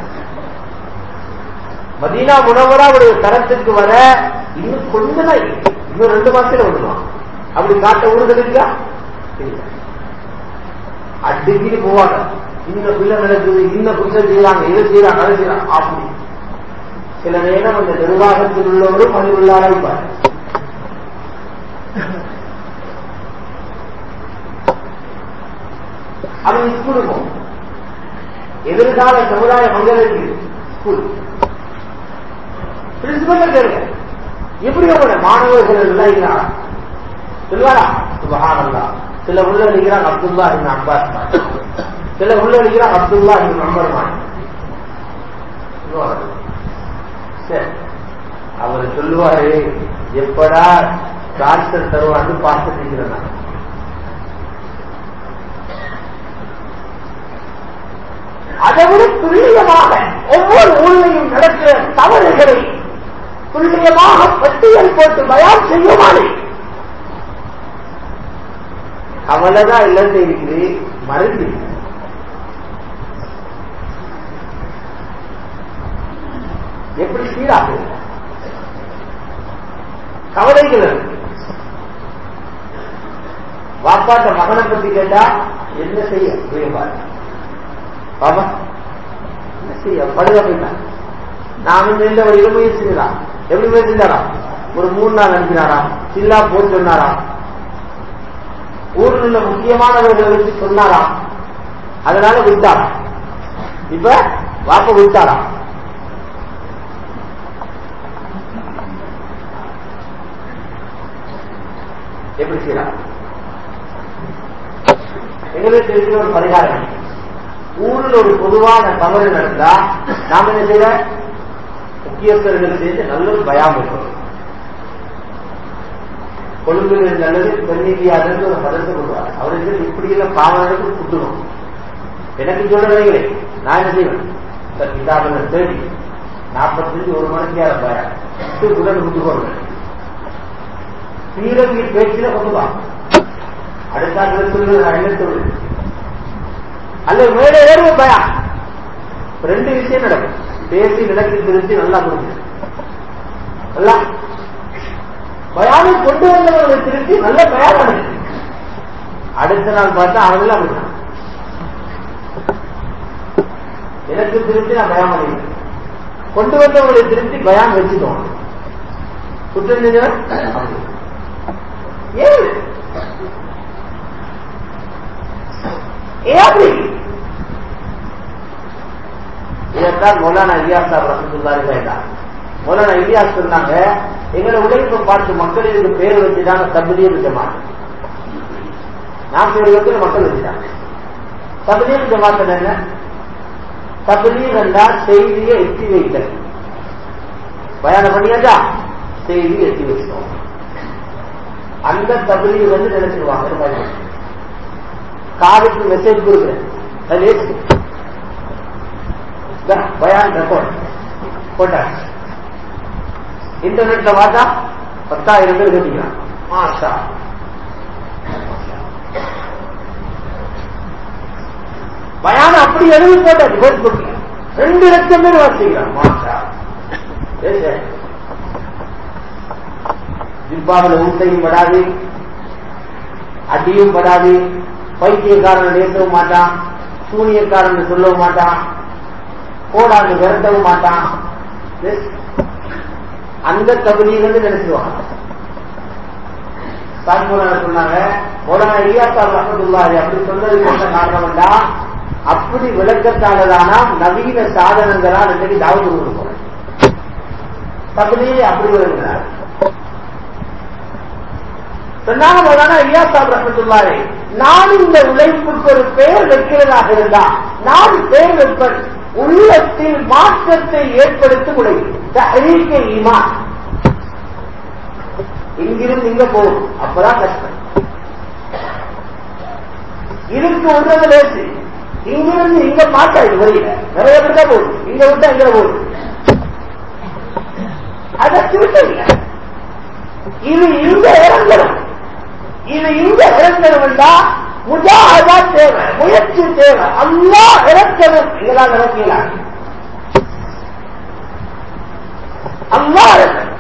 மதீனா உணவராவுடைய தரத்துக்கு வர இன்னும் கொஞ்சம் தான் இருக்கு இன்னும் ரெண்டு மாசத்துல விடுவான் அப்படி காட்ட ஊர்கள் இருக்கா இல்ல அடிக்கடி போவாங்க இந்த பிள்ளை நடக்குது இந்த புருஷன் செய்யறாங்க இதை செய்யறாங்க அதை செய்யறாங்க அப்படி சில நேரம் அந்த நிர்வாகத்தில் உள்ளவரும் பதிவுள்ளாரா இருப்பார் அவன் ஸ்கூலுக்கு போகும் எதிர்கால சமுதாய மங்களுக்கு ஸ்கூல் பிரின்சிபல் கேளுங்க எப்படி உங்களோட மாணவர்கள் எல்லாம் இருக்கிறாரா சொல்லுவாரா சுபஹானல்லா சில உள்ள இருக்கிறாங்க அப்துல்லா இந்த அப்பாஸ் சில உள்ள அடிக்கிறான் அப்துல்லா என்று நம்பருமான் சரி அவர் சொல்லுவாரு எப்படா டாக்டர் தருவான்னு பார்த்துட்டு இருக்கிறேன் அதை விட துல்லியமாக ஒவ்வொரு ஊரிலையும் நடக்கிற தவறுகளை துல்லியமாக பட்டியல் போட்டு பயான் செய்யுமாறு கவலைதான் இல்லைன்னு இருக்குது மருந்து எப்படி சீராகுது கவலைகள் இருக்கு. வாப்பாட்ட மகனை பத்தி கேட்டா என்ன செய்ய புரியும்பாரு பாபா என்ன செய்ய படுக போயிட்டான் நானும் இந்த ஒரு இளமையை செஞ்சாராம் எப்படி போய் செஞ்சாராம் ஒரு மூணு நாள் அனுப்பினாராம் சில்லா போட்டு சொன்னாராம் ஊரில் உள்ள முக்கியமானவர்களை வச்சு சொன்னாராம் அதனால விட்டாராம் இப்ப வாப்ப விட்டாராம் எப்படி செய்யலாம் எங்களுக்கு இருக்கிற ஒரு பரிகாரம் ஊரில் ஒரு பொதுவான தவறு நடந்தா நாம என்ன செய்ய முக்கியஸ்தர்கள் சேர்ந்து நல்ல ஒரு பயம் இருக்கும் கொழும்பில் நல்லது பெண்ணிதியாதன்னு ஒரு பதத்தை கொள்வார் அவருக்கு இப்படி எல்லாம் பாவனைக்கு குட்டணும் எனக்கு சொல்றீங்களே நான் என்ன செய்வேன் சார் கிதாபில் தேடி நாற்பத்தஞ்சு ஒரு மணிக்கு யார பயம் உடனே குட்டு போடுவேன் ஸ்ரீரங்கி பேச்சில கொண்டுதான் அடுத்த சொல்லுவது நான் என்ன சொல்லுவேன் அல்ல மேலே ஏறுவ பயம் ரெண்டு விஷயம் நடக்கும் பேசி நிலக்கு திருச்சி நல்லா புரிஞ்சு நல்லா பயானை கொண்டு வந்தவர்களை திருச்சி நல்ல பயம் நடக்குது அடுத்த நாள் பார்த்தா அவங்கள அப்படிதான் எனக்கு திருச்சி நான் பயம் பண்ணிக்கிறேன் கொண்டு வந்தவங்களை திருச்சி பயம் வச்சுக்கோங்க குற்றம் செஞ்சவன் ஏன் ஏன் அப்படி இதைத்தான் மௌலானா இலியாஸ் சாப் ரசத்துல்லாரி கேட்டார் மௌலானா இலியாஸ் சொன்னாங்க எங்களை உழைப்பு பார்த்து மக்கள் இதுக்கு பேர் வச்சுட்டாங்க தபிலியல் ஜமாத் நான் பேர் வைக்கிற மக்கள் வச்சுட்டாங்க தபிலியல் ஜமாத் என்ன தபிலீக் என்றால் செய்தியை எத்தி வைத்தல் பயானம் பண்ணியாச்சா செய்தி எத்தி வச்சோம் அந்த தபிலீக் வந்து நினைச்சிருவாங்க காதுக்கு மெசேஜ் கொடுக்குறேன் அது ஏற்று பயான் ரெக்கார்ட் போட்டாச்சு இன்டர்நெட்ல பார்த்தா பத்தாயிரம் பேர் கட்டிக்கிறான் மாஷா பயான அப்படி எழுதி போட்டாச்சு பேஸ்புக்ல ரெண்டு லட்சம் பேர் வாசிக்கிறான் மாஷா ஜிப்பாவில் ஊட்டையும் படாது அடியும் படாது பைத்தியக்காரன் ஏற்றவும் மாட்டான் சூனியக்காரன் சொல்லவும் மாட்டான் கோடாண்டு விரட்டவும் மாட்டான் அந்த தகுதியை வந்து நினைச்சுவாங்க தாய்மூலான சொன்னாங்க மோலான இலியாசா ரஹமத்துல்லாஹி அப்படி சொன்னதுக்கு என்ன காரணம் என்றா அப்படி விளக்கத்தாலதானா நவீன சாதனங்களால் இன்னைக்கு தாவது கொண்டு போறேன் தகுதியை அப்படி விளங்குகிறார் சொன்னாங்க மோலானா இலியாசா ரஹமத்துல்லாஹி நான் இந்த உழைப்புக்கு ஒரு பெயர் வைக்கிறதாக இருந்தா நான் பெயர் வைப்பேன் உள்ளத்தில் மாற்றத்தை ஏற்படுத்தும் உழைப்பு தஹரீக்க ஈமான் இங்கிருந்து இங்க போகும் அப்பதான் கஷ்டம் இதுக்கு விடுறது லேசு இங்கிருந்து இங்க மாட்டாது வழியில நிறைய பேர் தான் போகுது இங்க விட்டா இங்க போகுது அதை திருத்த இல்லை இது இங்க இறங்கணும் இது இங்க இறங்கணும்னா முஜாஹதா தேவை முயற்சி தேவை அல்லா இறக்கணும் இதெல்லாம் இறக்கலாம் அல்லா இறக்கணும்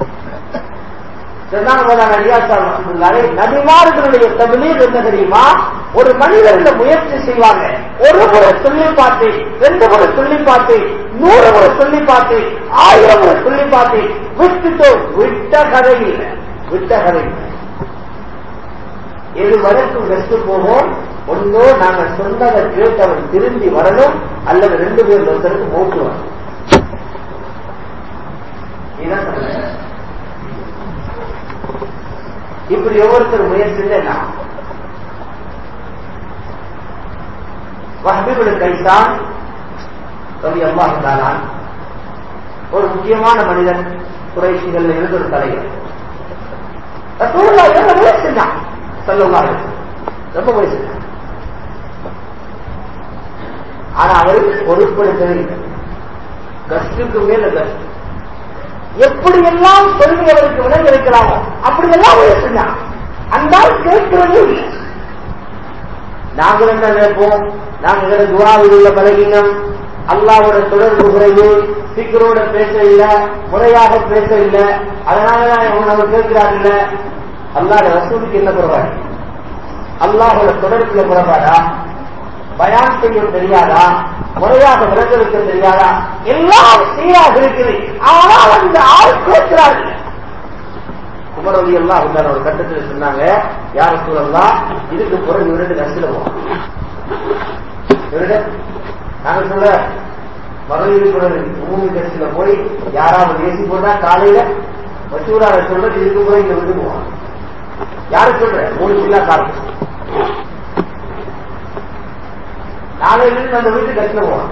நபிமார்களுடைய தபிலீர் என்ன தெரியுமா ஒரு மனிதர்கள் முயற்சி செய்வாங்க ஒரு முறை சொல்லி பார்த்து ரெண்டு முறை சொல்லி பார்த்து நூறு முறை சொல்லி பார்த்து ஆயிரம் முறை சொல்லி பார்த்து விட்டுட்டோம் விட்ட கதை இல்லை விட்ட கதை இல்லை எது வரைக்கும் வெஸ்ட் போவோம் ஒன்னோ நாங்க சொன்னதை கேட்டவன் திரும்பி வரணும் அல்லது ரெண்டு பேர் ஒருத்தருக்கு மூட்டு வரணும் இப்படி ஒவ்வொருத்தர் முயற்சி வஹபிபுல் கைசான் ரவி அல்லாஹாலான் ஒரு முக்கியமான மனிதன் குறைசிகள் இருந்து ஒரு தலைவர் ரசூலுல்லாஹ் எவ்வளவு வயசு செஞ்சான் சொல்லலாம் ரொம்ப வயசு ஆனா அவர் பொருட்படுத்தவே இல்லை கஸ்டுக்கு மேல கஸ்ட் எப்படியெல்லாம் சொல்லி அவருக்கு விலங்கு இருக்கலாமோ அப்படியெல்லாம் அவர் செஞ்சான் அந்த ஆள் கேட்கிறதே இல்லை நாங்கள் என்ன நினைப்போம் நாங்கள் துவாவில் உள்ள பலகீனம் அல்லாவோட தொடர்பு குறைவு சிக்கரோட பேச இல்ல முறையாக பேச இல்ல அதனாலதான் இவங்க நம்ம கேட்கிறாங்க அல்லாத ரசூலுக்கு என்ன குறைபாடு அல்லாஹோட தொடர்புல குறைபாடா பயான் செய்ய தெரியாதா முறையாக விளக்க வைக்க தெரியாதா எல்லாம் சீராக இருக்குது ஆனால் அந்த ஆள் கேட்கிறார்கள் குமரவதி எல்லாம் அவங்க ஒரு கட்டத்தில் சொன்னாங்க யார் சூழல்லாம் இதுக்கு பிறகு இவருடைய நசில போவோம் இவருடைய நாங்க சொல்ல மகளிர் குரல் பூமி கட்சியில போய் யாராவது ஏசி போட்டா காலையில மசூரார சொல்றது இதுக்கு போய் இங்க விட்டு போவான் யாரு சொல்ற மூணு சில்லா காரணம் நாளையில இருந்து அந்த வீட்டு கட்சியில போவான்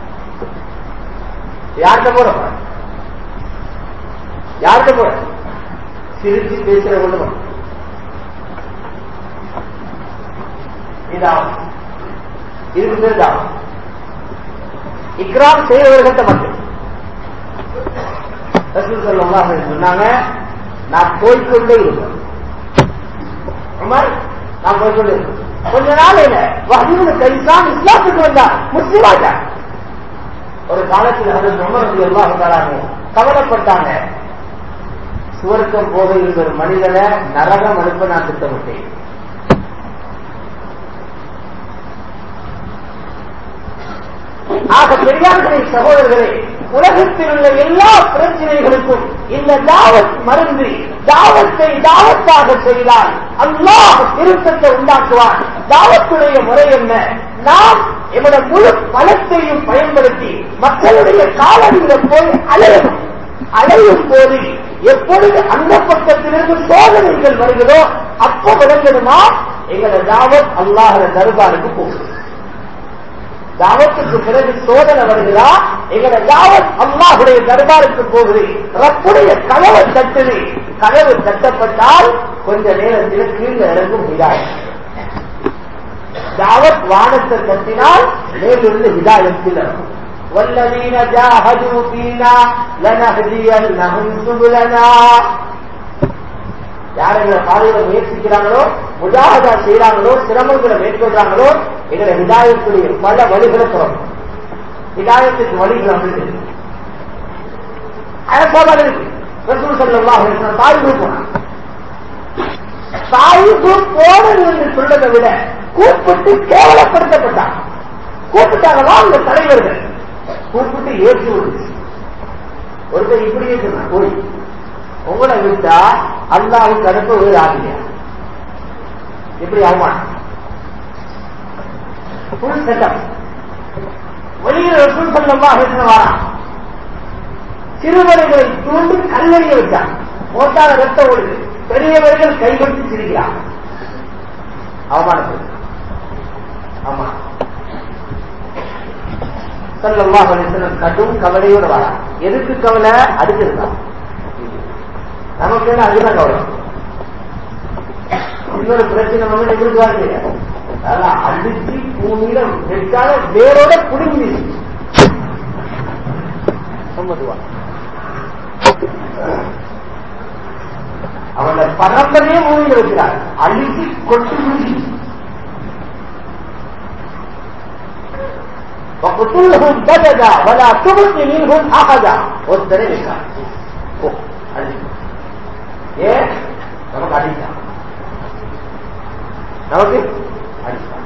யார்கிட்ட போறப்ப யார்கிட்ட போற சிரிச்சு பேசுற ஒண்ணு இதாகும் இதுக்கு பேர் தாகும் இக்ராம் செய்யறவர்கள்ட்ட மட்டும் ரசூல் ஸல்லல்லாஹு அலைஹி வஸல்லம் சொன்னாங்க நான் போய்க்கொண்டே இருப்பேன் உமர் நான் போய்க்கொண்டே இருப்பேன் கொஞ்ச நாள் இல்ல வஹீது கைசான் இஸ்லாத்துக்கு வந்தார் முஸ்லிம் ஆயிட்டார் ஒரு காலத்தில் ஹஜரத் உமர் ரலியல்லாஹு தஆலா கவலைப்பட்டாங்க சுவர்க்கம் போக இருந்த ஒரு மனிதனை நரகம் அனுப்ப நான் திட்டமிட்டேன் ஆக பெரியார்களே சகோதரர்களே உலகத்தில் உள்ள எல்லா பிரச்சனைகளுக்கும் இந்த தாவத் மருந்து தாவத்தை தாவத்தாக செய்தால் அல்லாஹ் திருத்தத்தை உண்டாக்குவார் தாவத்துடைய முறை என்ன நாம் எமது முழு பலத்தையும் பயன்படுத்தி மக்களுடைய காலடியில போய் அலையணும் அலையும் போது எப்பொழுது அந்த பக்கத்திலிருந்து சோதனைகள் வருகிறதோ அப்ப விளங்கணுமா எங்களோட தாவத் அல்லாஹ் தர்பாருக்கு போகும் தாவத்துக்கு பிறகு சோதனை வருகிறா எங்களோட தாவத் அல்லாஹுடைய தர்பாருக்கு போகுது ரப்புடைய கதவை தட்டுது கதவு தட்டப்பட்டால் கொஞ்ச நேரத்தில் கீழே இறங்கும் ஹிதாயம் தாவத் வானத்தை தட்டினால் மேலிருந்து ஹிதாயத்தில் இறங்கும் والذين جاهدوا فينا لنهدينهم سبلنا யார் எங்களை பாதையில முயற்சிக்கிறாங்களோ முஜாகதா செய்யறாங்களோ சிரமங்களை மேற்கொள்றாங்களோ எங்களை விதாயத்துடைய பல வழிகளை தொடரும் விதாயத்துக்கு வழிகள் அமைந்து அழகாமல் இருக்கு ரசூல் சொல்லலாம் தாய்வு போனான் தாய்வு போனது என்று சொல்றதை விட கூப்பிட்டு கேவலப்படுத்தப்பட்டான் கூப்பிட்டாங்களா அந்த தலைவர்கள் கூப்பிட்டு ஏற்றி விடுச்சு ஒருத்தர் இப்படியே சொன்னான் போய் உங்களை விட்டா அல்லாவுக்கு அனுப்ப வேறு ஆகியா எப்படி அவமானம் ஃபுல் செட்டப் வெளியில் ரசூல் சல்லல்லாஹு அலைஹி வஸல்லம் வாரான் சிறுவர்களை தூண்டி கல்லறிய வச்சான் மோட்டார ரத்த ஓடுது பெரியவர்கள் கைகொட்டி சிரிக்கிறான் அவமானப்படுத்த ஆமா சல்லல்லாஹு அலைஹி வஸல்லம் கடும் கவலையோட வாரான் எதுக்கு கவலை அடுத்திருந்தான் நமக்கு என்ன அதுதான் கவலை இன்னொரு பிரச்சனை வந்து எங்களுக்கு வர தெரியாது அதெல்லாம் அடிச்சு பூமியில வெட்டால வேரோட புடுங்கி சம்மதுவா அவன பரம்பரையே பூமியில வைக்கிறார் அழிச்சு கொட்டு முடிச்சு وقتلهم بددا ولا تبق منهم احدا ஒருத்தரே இருக்கார் ஓ அழிச்சு ஏன் நமக்கு அடித்தான் நமக்கு அடித்தான்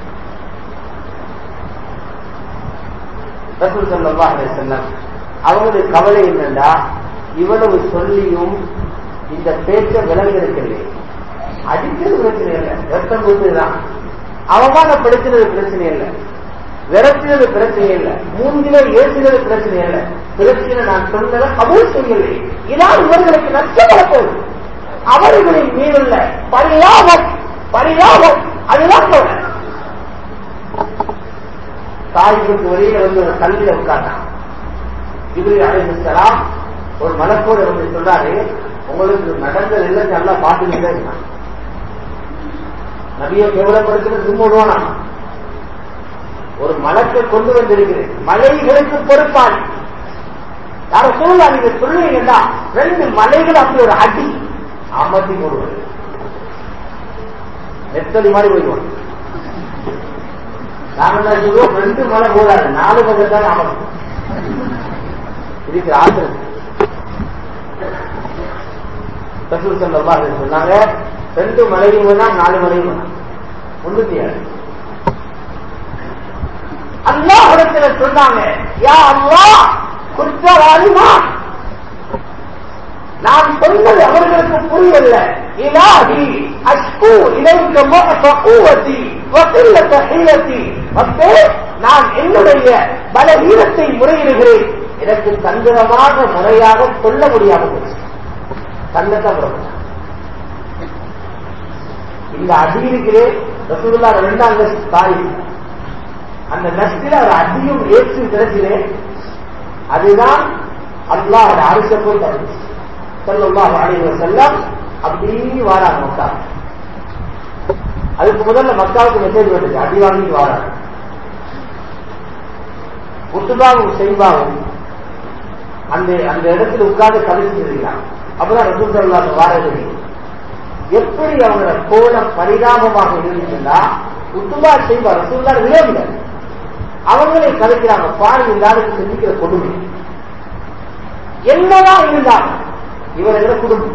ரசூல் ஸல்லல்லாஹு அலைஹி வஸல்லம் அவங்களுடைய கவலை என்னன்னா இவ்வளவு சொல்லியும் இந்த பேச்ச விலங்கு இருக்கிறது அடிக்கிறது பிரச்சனை இல்லை ரத்தம் கொடுத்துதான் அவமானப்படுத்தினது பிரச்சனை இல்லை விரட்டினது பிரச்சனை இல்லை மூங்கில ஏசினது பிரச்சனை இல்லை பிரச்சனை நான் சொன்னதை கபூல் செய்யவில்லை இதான் இவர்களுக்கு நஷ்டம் வரப்போகுது அவர்களின் மீதுள்ள பரியாபம் பரியாபம் அதுதான் கவலை தாய்க்கு வெளியில வந்து ஒரு கல்வியில உட்கார்ந்தான் இவரு அழைக்கலாம் ஒரு மலக்கோடு வந்து சொல்றாரு உங்களுக்கு நடந்தது எல்லாம் நல்லா பாத்துக்கிட்டே இருந்தான் நபியை கேவலப்படுத்துறது சும்மா விடுவானா ஒரு மலத்தை கொண்டு வந்திருக்கிறேன் மலைகளுக்கு பொறுப்பாளி யார சொல்லலாம் நீங்க சொல்லுவீங்கன்னா ரெண்டு மலைகள் அப்படி ஒரு அடி அமர்த்தி போடுவது நெத்தடி மாதிரி போயிடுவாங்க நாம என்ன சொல்லுவோம் ரெண்டு மலை போடாது நாலு பக்கம் தான் அமர்த்தும் இருக்கிற ஆசிரியர் ரசூல் சல்லா சொன்னாங்க ரெண்டு மலையும் வேணாம் நாலு மலையும் வேணாம் ஒண்ணு செய்யாது அல்லாஹ் இடத்துல சொன்னாங்க யா அல்லாஹ் குற்றவாளிமா நான் சொன்னது அவர்களுக்கு புரியல இலாஹி அஷ்கு இலைக்க மகூவத்தி வசில்லத்த ஹீலத்தி மக்கே நான் என்னுடைய பலவீனத்தை முறையிடுகிறேன் எனக்கு தந்திரமாக முறையாக சொல்ல முடியாமல் போச்சு தன்னத்தான் இந்த அடி இருக்கிறே ரசூல்லா ரெண்டாம் தாய் அந்த நஷ்டில் அவர் அடியும் ஏற்றும் கிடைச்சிலே அதுதான் அல்லாஹ் அரச போய் தருச்சு செல்லுல்லாஹ் அலைவ செல்லம் அப்படி வாராங்க மக்கா அதுக்கு முதல்ல மக்காவுக்கு மெசேஜ் வந்துச்சு அடி வாங்கி வாராங்க உத்துபாவும் செய்வாவும் அந்த அந்த இடத்துல உட்கார்ந்து கழிச்சு இருக்கிறாங்க அப்பதான் ரசூல் சல்லாஹ் வாரது எப்படி அவங்களோட கோலம் பரிதாபமாக இருந்துச்சுன்னா உத்துபா செய்வா ரசூல்லா விளையாடல அவங்களே கலைக்கிறாங்க பாருங்க இல்லாத சிந்திக்கிற கொடுமை என்னதான் இருந்தாலும் இவர்கள குடும்பம்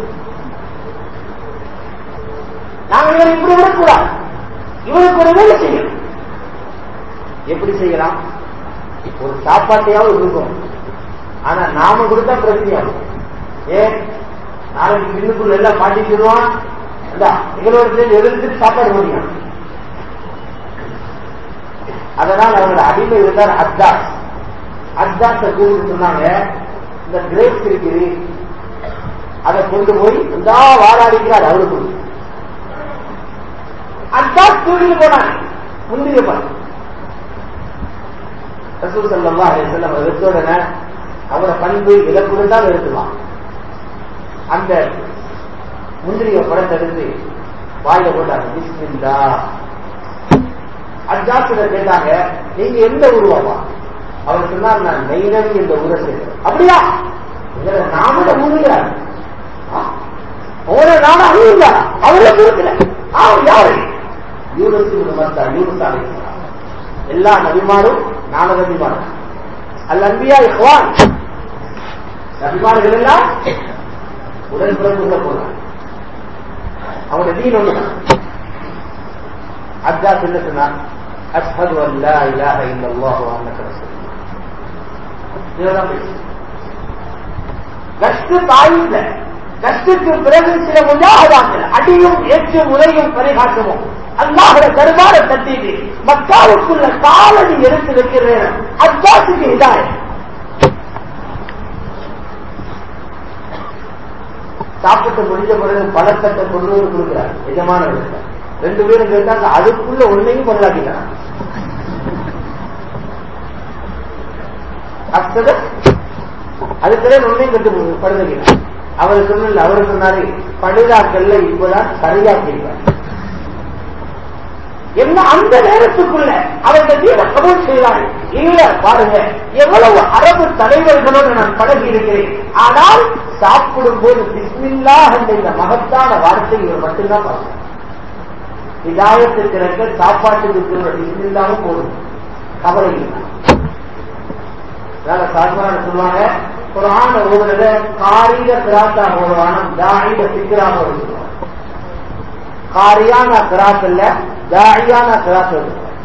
நாங்கள் இவரை இப்படி விடக்கூடாது இவருக்கு ஒரு வேலை செய்யணும் எப்படி செய்யலாம் ஒரு சாப்பாட்டையாவது இருக்கும் ஆனா நாம கொடுத்தா பிரச்சனையாகும் ஏன் நாளைக்கு பின்னுக்குள்ள எல்லாம் மாட்டிக்கிடுவான் எங்களோட சேர்ந்து எதிர்த்து சாப்பாடு முடியும் அதனால் அவரோட அடிமை இருந்தார் அத்தாஸ் அத்தாஸ கூப்பிட்டு சொன்னாங்க இந்த கிரேப்ஸ் இருக்குது அதை கொண்டு போய் இந்த வாராடிக்கிறார் அவருக்கு அத்தாஸ் தூக்கிட்டு போனாங்க முந்திரிய பண்ண ரசூல் சல்லா செல்லம் எடுத்தோடனே அவரோட பண்பு இதை கொடுத்தால் எடுத்துவான் அந்த முந்திரிய படத்தை எடுத்து வாயில போட்டாங்க பிஸ்மில்லா அஜாசிட கேட்டாங்க நீங்க எந்த உருவாவா அவர் சொன்னார் நான் நெய்னவி என்ற ஊரை சேர்க்கிறேன் அப்படியா நாமட ஊருகிறார் அவரை நானும் அழியுங்க அவரை கொடுக்கல அவர் யாரு யூனஸ் மத்தா யூனஸ் அழைக்கிறார் எல்லா நபிமாரும் நான நபிமாரும் அல்ல அன்பியா இஹ்வான் நபிமார்கள் எல்லாம் உடன்பிறப்புள்ள போறாங்க அவருடைய தீன் ஒண்ணுதான் அத்தா சொல்ல சொன்னார் அஷ்ஹது அன் லா இலாஹ இல்லல்லாஹு வ அன்னக ரசூலுல்லாஹ் இதுதான் பேச்சு கஷ்ட தாயில்ல கஷ்டத்துக்கு பிறகு சில முஜாஹதாக்கள் அடியும் ஏற்றும் உரையும் பரிகாசமும் அல்லாஹோட தர்பார தட்டிட்டு மக்காவுக்குள்ள காலடி எடுத்து வைக்கிறேன் அத்தாசுக்கு இதாய் சாப்பிட்டு முடிஞ்ச பிறகு பழக்கத்தை கொண்டு வந்து கொடுக்கிறார் எஜமானவர்கள் ரெண்டு பேரும் கேட்டாங்க அதுக்குள்ள ஒன்னையும் கொண்டாடிக்கிறான் அதுக்குள்ள ஒன்னையும் கட்டு படுத்துக்கிறான் அவர் சொன்ன அவர் சொன்னாரு பழுதாக்கள்ல இப்பதான் சரியா செய்வார் என்ன அந்த நேரத்துக்குள்ள அவர்கள் தீர கபூல் செய்வார்கள் இல்ல பாருங்க எவ்வளவு அரபு தலைவர்களோடு நான் பழகி இருக்கிறேன் ஆனால் சாப்பிடும் போது பிஸ்மில்லா என்ற இந்த மகத்தான வார்த்தை இவர் மட்டும்தான் பார்க்கிறார் இதாயத்துக்கு இருக்க சாப்பாட்டுக்கு இருக்கிற பிஸ்மில்லாவும் போதும் கவலை இல்லை சாதாரண சொல்லுவாங்க ஒரு ஆண் ஓதுறத காரிக கிராத்தா போடுவான தாயிட சிக்கரா போட சொல்லுவாங்க காரியான கிராத் இல்ல தாயான கிராத்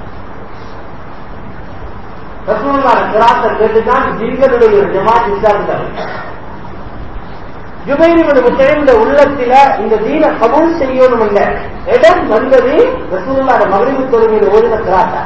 ரசூல்லான கிராத்தை கேட்டுதான் ஜிங்களுடைய ஒரு ஜமாத் இஸ்லாமில் ஜுபைரிபுடைய முத்தையுடைய உள்ளத்தில இந்த தீன கபூல் செய்யணும் இல்ல இடம் வந்தது ரசூல்லாட மகிழ்வு தொழுகையில் ஓடின கிராத்தா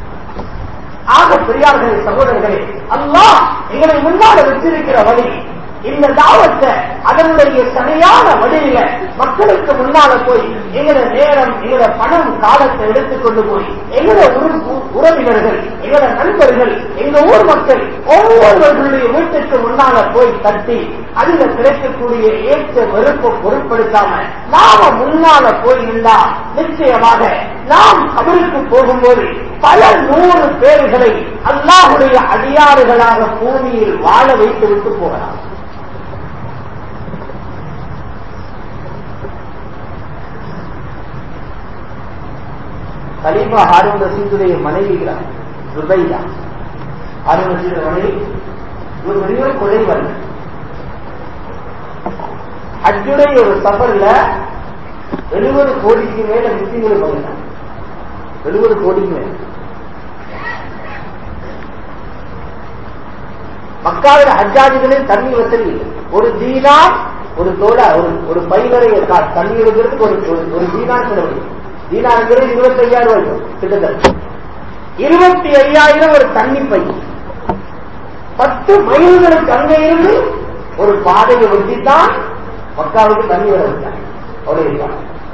ஆக பெரியார்களே சகோதரர்களே அல்லாஹ் எங்களை முன்னால வச்சிருக்கிற வழி இந்த தாவத்தை அதனுடைய சரியான வழியில மக்களுக்கு முன்னால போய் எங்களோட நேரம் எங்களோட பணம் காலத்தை எடுத்துக்கொண்டு போய் எங்களோட உறு- உறவினர்கள் எங்களோட நண்பர்கள் எங்க ஊர் மக்கள் ஒவ்வொருவர்களுடைய வீட்டுக்கு முன்னால போய் தட்டி அதுல கிடைக்கக்கூடிய ஏற்ற வெறுப்பை பொருட்படுத்தாம நாம முன்னால போய் இருந்தா நிச்சயமாக நாம் கபருக்கு போகும்போது பல நூறு பேர்களை அல்லாஹுடைய அடியாறுகளாக பூமியில் வாழ வைத்து விட்டு போகலாம் கலீஃபா ஹாரூன் ரசீதுடைய மனைவிகிறார் ருபையா ஹாரூன் ரசீது மனைவி ஒரு பெரிய கொலை வரல ஹஜ்ஜுடைய ஒரு சபர்ல எழுபது கோடிக்கு மேல முஸ்லீம்கள் போகிறாங்க எழுபது கோடிக்கு மேல மக்காவில ஹஜ்ஜாஜிகளே தண்ணி வசதி இல்லை ஒரு தீனா ஒரு தோலா ஒரு ஒரு பைவரை தண்ணி எடுக்கிறதுக்கு ஒரு ஒரு- ஒரு தீனார் செலவு தீனாருங்கிறது இருபத்தி ஐயாயிரம் ரூபாய் கிட்டத்தட்ட இருபத்தி ஐயாயிரம் ஒரு தண்ணி பை பத்து மைல்களுக்கு அங்கே இருந்து ஒரு பாதையை ஒட்டித்தான் மக்காவுக்கு தண்ணி வர வச்சாங்க அவ்வளவு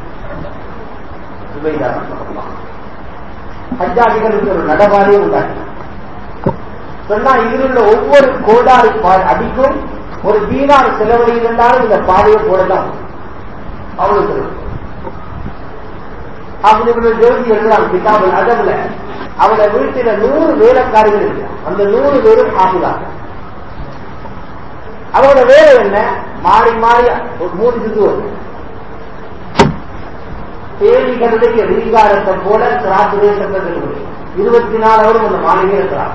ஹஜ்ஜாதிகளுக்கு ஒரு நடபாதையை உண்டாக்கி சொன்னா இதில் உள்ள ஒவ்வொரு கோடாரி பா- அடிக்கும் ஒரு தீனார் செலவழிந்தாலும் இந்த பாதையை போடலாம் அவ்வளவு அப்படி ஜோதி எழுதுறான் கிதாபுல் அதம்ல அவளை வீட்டில நூறு வேலைக்காரிகள் இருக்கு அந்த நூறு பேரும் ஆகுதான் அவரோட வேலை என்ன மாறி மாறி ஒரு மூணு சுத்துவது தேனிகளுடைய ரீங்காரத்தை போல திராட்சை தேசத்தை இருபத்தி நாலு அவரும் அந்த மாளிகை இருக்கிறார்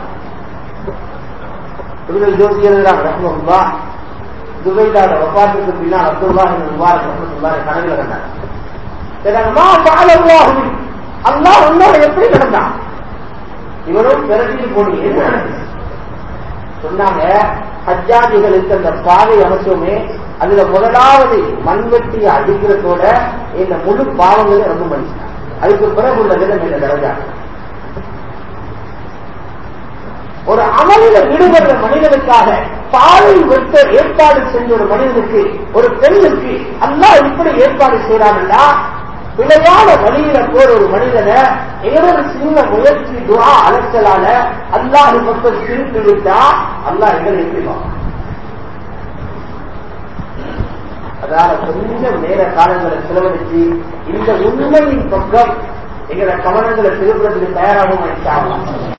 இவர்கள் ஜோதி எழுதுறாங்க ரஹ்மஹுல்லா துபைதாட வப்பாத்துக்கு பின்னால் அப்துல்லா முபாரக் ரஹ்மத்துல்லாஹி கனவுல கண்டார் தெரியுமா பாலல்லாஹு அல்லாஹ் உன்னோட எப்படி நடந்தான் இவரும் பிறகு போனி என்ன நடந்துச்சு சொன்னாங்க ஹஜ்ஜாதிகளுக்கு அந்த பாதை அமைச்சோமே அதுல முதலாவது மண்வெட்டியை அடிக்கிறதோட இந்த முழு பாவங்களை ரொம்ப மனுஷன் அதுக்கு பிறகு உள்ள விதம் இந்த தரஜா ஒரு அமலில ஈடுபடுற மனிதனுக்காக பாலை வெட்ட ஏற்பாடு செஞ்ச ஒரு மனிதனுக்கு ஒரு பெண்ணுக்கு அல்லாஹ் இப்படி ஏற்பாடு செய்யறாங்கன்னா பிழையான வழியில போற ஒரு மனிதனை ஏதொரு சின்ன முயற்சி துவா அலைச்சலால அல்லாஹ் பக்கம் திருப்பி விட்டா அல்லாஹ் எங்களை எப்படி அதனால கொஞ்சம் நேர காலங்களை செலவழிச்சு இந்த உண்மையின் பக்கம் எங்களை கவனங்களை திருப்புறதுக்கு தயாராகவும் ஆயிடுச்சு